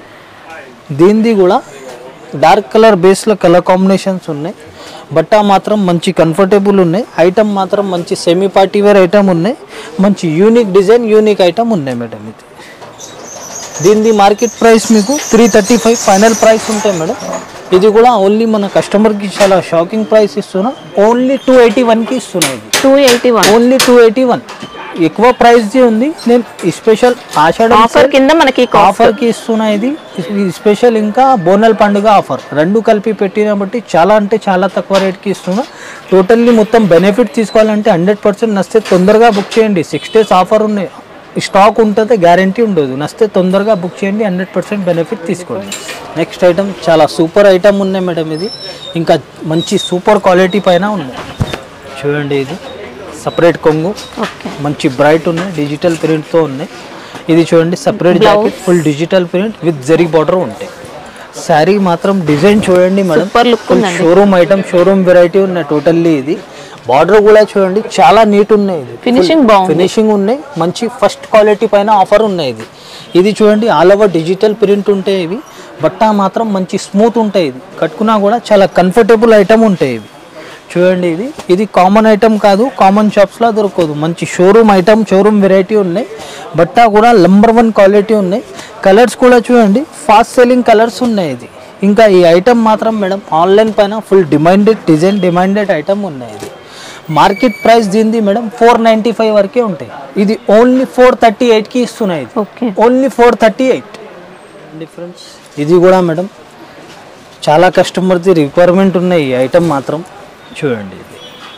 B: దీనిది కూడా డార్క్ కలర్ బేస్లో కలర్ కాంబినేషన్స్ ఉన్నాయి బట్ట మాత్రం మంచి కంఫర్టబుల్ ఉన్నాయి ఐటమ్ మాత్రం మంచి సెమీ పార్టీ వేర్ ఐటమ్ ఉన్నాయి మంచి యూనిక్ డిజైన్ యూనిక్ ఐటమ్ ఉన్నాయి మేడం ఇది దీనిది మార్కెట్ ప్రైస్ మీకు three thirty five final price ఉంటాయి మేడం ఇది కూడా ఓన్లీ మన కస్టమర్కి చాలా షాకింగ్ ప్రైస్ ఇస్తున్నా ఓన్లీ టూ ఎయిటీ వన్కి ఇస్తున్నా ఇది
C: two eighty one
B: only two eighty one ఎక్కువ ప్రైస్ది ఉంది నేను స్పెషల్ ఆషాఢం
C: ఆఫర్ కింద మనకి కాఫర్
B: ఆఫర్కి ఇస్తున్నా ఇది ఇది స్పెషల్ ఇంకా బోనల్ పండుగ ఆఫర్ రెండు కలిపి పెట్టిన బట్టి చాలా అంటే చాలా తక్కువ రేట్కి ఇస్తున్నా టోటల్లీ మొత్తం బెనిఫిట్ తీసుకోవాలంటే హండ్రెడ్ పర్సెంట్ నస్తే తొందరగా బుక్ చేయండి సిక్స్ డేస్ ఆఫర్ ఉన్నాయి స్టాక్ ఉంటుంది గ్యారంటీ ఉండదు నస్తే తొందరగా బుక్ చేయండి హండ్రెడ్ పర్సెంట్ బెనిఫిట్ తీసుకోండి నెక్స్ట్ ఐటమ్ చాలా సూపర్ ఐటమ్ ఉన్నాయి మేడం ఇది ఇంకా మంచి సూపర్ క్వాలిటీ పైన ఉన్నాయి చూడండి ఇది సపరేట్ కొంగు
C: ఓకే
B: మంచి బ్రైట్ ఉన్నాయి డిజిటల్ ప్రింట్తో ఉన్నాయి ఇది చూడండి separate jacket full digital print with జరీ బార్డర్ ఉంటాయి శారీ మాత్రం డిజైన్ చూడండి మేడం
C: సూపర్ లుక్ ఉందండి
B: షోరూమ్ ఐటమ్ షోరూమ్ వెరైటీ ఉన్నాయి టోటల్లీ ఇది బార్డర్ కూడా చూడండి చాలా నీట్ ఉన్నాయి ఇది
C: ఫినిషింగ్ బాగుంది
B: ఫినిషింగ్ ఉన్నాయి మంచి ఫస్ట్ క్వాలిటీ పైన ఆఫర్ ఉన్నాయి ఇది ఇది చూడండి ఆల్ ఓవర్ డిజిటల్ ప్రింట్ ఉంటాయి ఇవి బట్ట మాత్రం మంచి స్మూత్ ఉంటాయి ఇది కట్టుకున్నా కూడా చాలా కంఫర్టబుల్ ఐటమ్ ఉంటాయి ఇవి చూడండి ఇది ఇది కామన్ ఐటమ్ కాదు కామన్ షాప్స్లో దొరకదు మంచి షోరూమ్ ఐటమ్ షోరూమ్ వెరైటీ ఉన్నాయి బట్ట కూడా నంబర్ వన్ క్వాలిటీ ఉన్నాయి కలర్స్ కూడా చూడండి ఫాస్ట్ సెల్లింగ్ కలర్స్ ఉన్నాయి ఇది ఇంకా ఈ ఐటమ్ మాత్రం మేడం ఆన్లైన్ పైన full demanded design demanded item ఉన్నాయి ఇది మార్కెట్ ప్రైస్ దీనిది మేడం ఫోర్ నైంటీ ఫైవ్ వరకే ఉంటాయి ఇది ఓన్లీ ఫోర్ థర్టీ ఎయిట్కి ఇస్తున్నాయి ఇది
C: okay
B: only four thirty eight difference ఇది కూడా మేడం చాలా కస్టమర్ది రిక్వైర్మెంట్ ఉన్నాయి ఈ ఐటమ్ మాత్రం చూడండి ఇది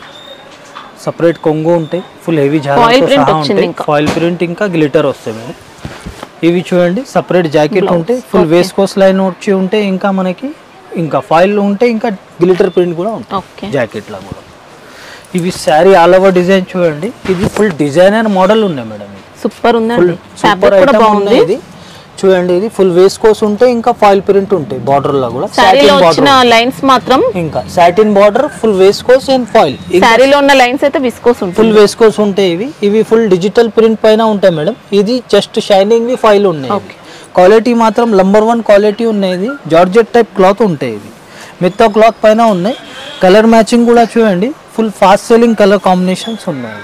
B: సపరేట్ కొంగు ఉంటాయి ఫుల్ హెవీ
C: Foil
B: జాలతో
C: print
B: సహా
C: వచ్చింది
B: ఉంటాయి
C: ఇంకా.
B: ఫాయిల్ ప్రింట్ ఇంకా గ్లిటర్ వస్తాయి మేడం ఇవి చూడండి సపరేట్ జాకెట్ ఉంటాయి ఫుల్ వేస్కోస్ లైన్ వచ్చి ఉంటే ఇంకా మనకి ఇంకా ఫాయిల్ ఉంటే ఇంకా గ్లిటర్ ప్రింట్ కూడా ఉంటాయి
C: ఓకే
B: జాకెట్లో కూడా ఇవి శారీ ఆల్ ఓవర్ డిజైన్ చూడండి ఇది ఫుల్ డిజైనర్ మోడల్ ఉన్నాయి మేడం ఇది
C: సూపర్
B: ఫుల్
C: ఉందండి
B: సూపర్
C: ఫ్యాబ్రిక్ కూడా
B: ఐటమ్
C: బాగుంది
B: ఇది చూడండి ఇది ఫుల్ వేస్ కోస్ ఉంటే ఇంకా ఫాయిల్ ప్రింట్ ఉంటాయి బార్డర్ లో కూడా
C: శారీలో
B: సాటిన్
C: వచ్చిన
B: బార్డర్
C: లైన్స్ మాత్రం
B: ఇంకా సాటిన్ బార్డర్ ఫుల్ వేస్ కోస్ అండ్ ఫాయిల్
C: శారీలో ఉన్న లైన్స్ అయితే విస్కోస్ ఉంటుంది
B: ఫుల్ వేస్ కోస్ ఉంటాయి ఇవి ఇవి ఫుల్ డిజిటల్ ప్రింట్ పైన ఉంటాయి మేడం ఇది జస్ట్ షైనింగ్ ఫాయిల్ ఉన్నాయి
C: Okay.
B: క్వాలిటీ మాత్రం నంబర్ వన్ క్వాలిటీ ఉన్నాయి ఇది జార్జెట్ టైప్ క్లాత్ ఉంటాయి ఇవి మిగతా క్లాత్ పైన ఉన్నాయి కలర్ మ్యాచింగ్ కూడా చూడండి full fast selling colour combinations ఉన్నాయి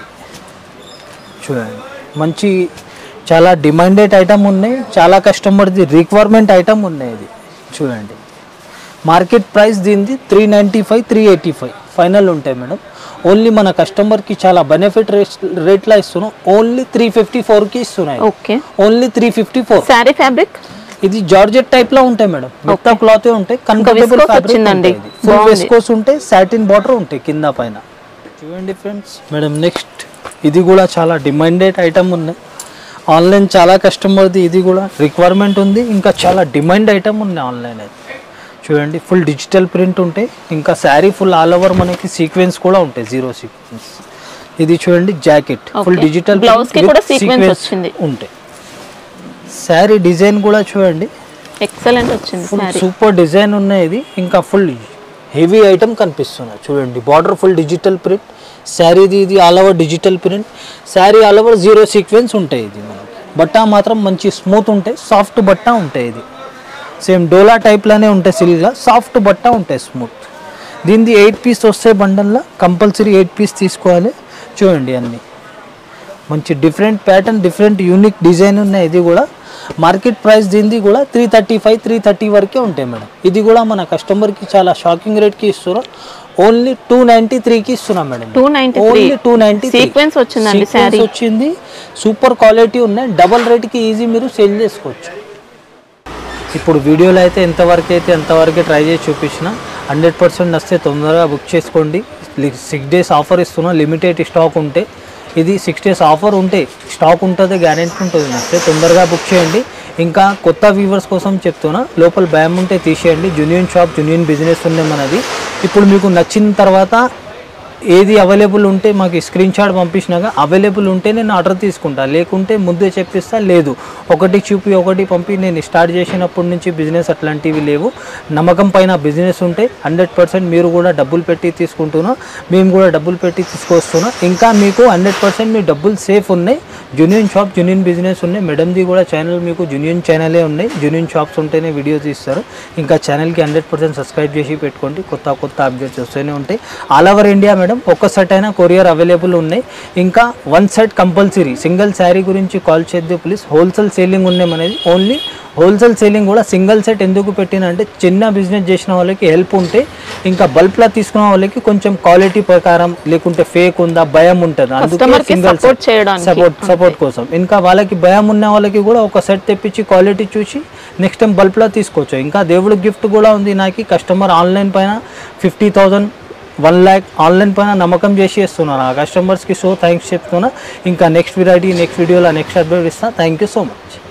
B: చూడండి మంచి చాలా డిమాండెడ్ ఐటమ్ ఉన్నాయి చాలా కస్టమర్ది రిక్వైర్మెంట్ ఐటమ్ ఉన్నాయి ఇది చూడండి మార్కెట్ ప్రైస్ దీనిది three ninety five three eighty five final ఉంటాయి మేడం ఓన్లీ మన కస్టమర్కి చాలా బెనిఫిట్ రేట్ రేట్లో ఇస్తున్నాం ఓన్లీ త్రీ ఫిఫ్టీ ఫోర్కి ఇస్తున్నాయి
C: okay
B: only three fifty four
C: sari fabric
B: ఇది జార్జెట్ టైప్ లో ఉంటాయి మేడం మొత్తం క్లాత్ ఉంటాయి కంఫర్టబుల్
C: viscose
B: ఫ్యాబ్రిక్
C: వచ్చిందండి.
B: ఫుల్
C: బాగుంది.
B: వెస్కోస్ ఉంటాయి సాటిన్ బార్డర్ ఉంటాయి కింద పైన చూడండి ఫ్రెండ్స్ మేడం నెక్స్ట్ ఇది కూడా చాలా డిమాండెడ్ ఐటమ్ ఉన్నాయి ఆన్లైన్ చాలా కస్టమర్ది ఇది కూడా రిక్వైర్మెంట్ ఉంది ఇంకా చాలా డిమాండ్ ఐటమ్ ఉంది ఆన్లైన్ అయితే చూడండి ఫుల్ డిజిటల్ ప్రింట్ ఉంటాయి ఇంకా శారీ ఫుల్ ఆల్ ఓవర్ మనకి సీక్వెన్స్ కూడా ఉంటాయి జీరో సీక్వెన్స్ ఇది చూడండి jacket full
C: Okay.
B: Digital
C: Blouse కి కూడా sequence వచ్చింది.
B: ఉంటాయి శారీ డిజైన్ కూడా చూడండి
C: ఎక్సలెంట్ వచ్చింది
B: ఫుల్
C: శారీ
B: సూపర్ డిజైన్ ఉన్నాయి ఇది ఇంకా ఫుల్ హెవీ ఐటమ్ కనిపిస్తున్నాయి చూడండి బార్డర్ ఫుల్ డిజిటల్ ప్రింట్ శారీది ఇది all over digital print sari all over zero sequence ఉంటాయి ఇది మనకి బట్ట మాత్రం మంచి స్మూత్ ఉంటాయి సాఫ్ట్ బట్ట ఉంటాయి ఇది సేమ్ డోలా టైప్లోనే ఉంటాయి సిల్గా సాఫ్ట్ బట్ట ఉంటాయి స్మూత్ దీనిది ఎయిట్ పీస్ వస్తాయి బండల్లో కంపల్సరీ ఎయిట్ పీస్ తీసుకోవాలి చూడండి అన్నీ మంచి different pattern different unique design ఉన్నాయి ఇది కూడా మార్కెట్ ప్రైస్ దీనిది కూడా three thirty five three thirty వరకే ఉంటాయి మేడం ఇది కూడా మన కస్టమర్కి చాలా షాకింగ్ రేట్కి ఇస్తున్నాం ఓన్లీ టూ నైంటీ త్రీకి ఇస్తున్నాం madam
C: 293.
B: Only two ninety
C: Sequence వచ్చిందండి saree.
B: వచ్చింది సూపర్ క్వాలిటీ ఉన్నాయి డబల్ రేట్కి ఈజీ మీరు సేల్ చేసుకోవచ్చు ఇప్పుడు వీడియోలో అయితే ఎంతవరకు అయితే ఎంతవరకు ట్రై చేసి చూపించిన హండ్రెడ్ పర్సెంట్ వస్తే తొందరగా బుక్ చేసుకోండి సిక్స్ డేస్ ఆఫర్ ఇస్తున్నాం లిమిటెడ్ స్టాక్ ఉంటే ఇది సిక్స్ డేస్ ఆఫర్ ఉంటే స్టాక్ ఉంటుంది గ్యారెంటీ ఉంటుంది నచ్చితే తొందరగా బుక్ చేయండి ఇంకా కొత్త వ్యూవర్స్ కోసం చెప్తున్నా లోపల భయం ఉంటే తీసేయండి జునియన్ షాప్ జునియన్ బిజినెస్ ఉంది మనది ఇప్పుడు మీకు నచ్చిన తర్వాత ఏది అవైలబుల్ ఉంటే మాకు స్క్రీన్ షాట్ పంపించినాక అవైలబుల్ ఉంటే నేను ఆర్డర్ తీసుకుంటా లేకుంటే ముందే చెప్పిస్తా లేదు ఒకటి చూపి ఒకటి పంపి నేను స్టార్ట్ చేసినప్పటి నుంచి బిజినెస్ అట్లాంటివి లేవు నమ్మకం పైన బిజినెస్ ఉంటే హండ్రెడ్ పర్సెంట్ మీరు కూడా డబ్బులు పెట్టి తీసుకుంటున్నా మేము కూడా డబ్బులు పెట్టి తీసుకొస్తున్నా ఇంకా మీకు హండ్రెడ్ పర్సెంట్ మీ డబ్బులు సేఫ్ ఉన్నాయి జునియన్ షాప్ జునియన్ బిజినెస్ ఉన్నాయి మేడంది కూడా ఛానల్ మీకు జునియన్ ఛానలే ఉన్నాయి జునియన్ షాప్స్ ఉంటేనే వీడియో తీస్తారు ఇంకా ఛానల్కి హండ్రెడ్ పర్సెంట్ సబ్స్క్రైబ్ చేసి పెట్టుకోండి కొత్త కొత్త అప్డేట్స్ వస్తూనే ఉంటాయి ఆల్ ఓవర్ ఇండియా మేడం ఒక్క సెట్ అయినా కొరియర్ అవైలబుల్ ఉన్నాయి ఇంకా one set compulsory single sari గురించి కాల్ చేద్దాం ప్లీజ్ హోల్సేల్ సేలింగ్ ఉన్నాయి అనేది ఓన్లీ హోల్సేల్ సేలింగ్ కూడా సింగిల్ సెట్ ఎందుకు పెట్టిన అంటే చిన్న బిజినెస్ చేసిన వాళ్ళకి హెల్ప్ ఉంటే ఇంకా బల్క్లా తీసుకున్న వాళ్ళకి కొంచెం క్వాలిటీ ప్రకారం లేకుంటే ఫేక్ ఉందా భయం ఉంటుంది అందుకే
C: Customer కి
B: సింగిల్
C: support చేయడానికి.
B: సపోర్ట్ సపోర్ట్ కోసం ఇంకా వాళ్ళకి భయం ఉన్న వాళ్ళకి కూడా ఒక సెట్ తెప్పించి క్వాలిటీ చూసి నెక్స్ట్ టైం బల్బ్లో తీసుకోవచ్చు ఇంకా దేవుడు గిఫ్ట్ కూడా ఉంది నాకు కస్టమర్ ఆన్లైన్ పైన fifty thousand one lakh online పైన నమ్మకం చేసి ఇస్తున్నాను ఆ కస్టమర్స్కి సో థ్యాంక్స్ చెప్తున్నా ఇంకా నెక్స్ట్ వెరైటీ నెక్స్ట్ వీడియోలో నెక్స్ట్ అప్డేట్ ఇస్తాను థ్యాంక్ యూ సో మచ్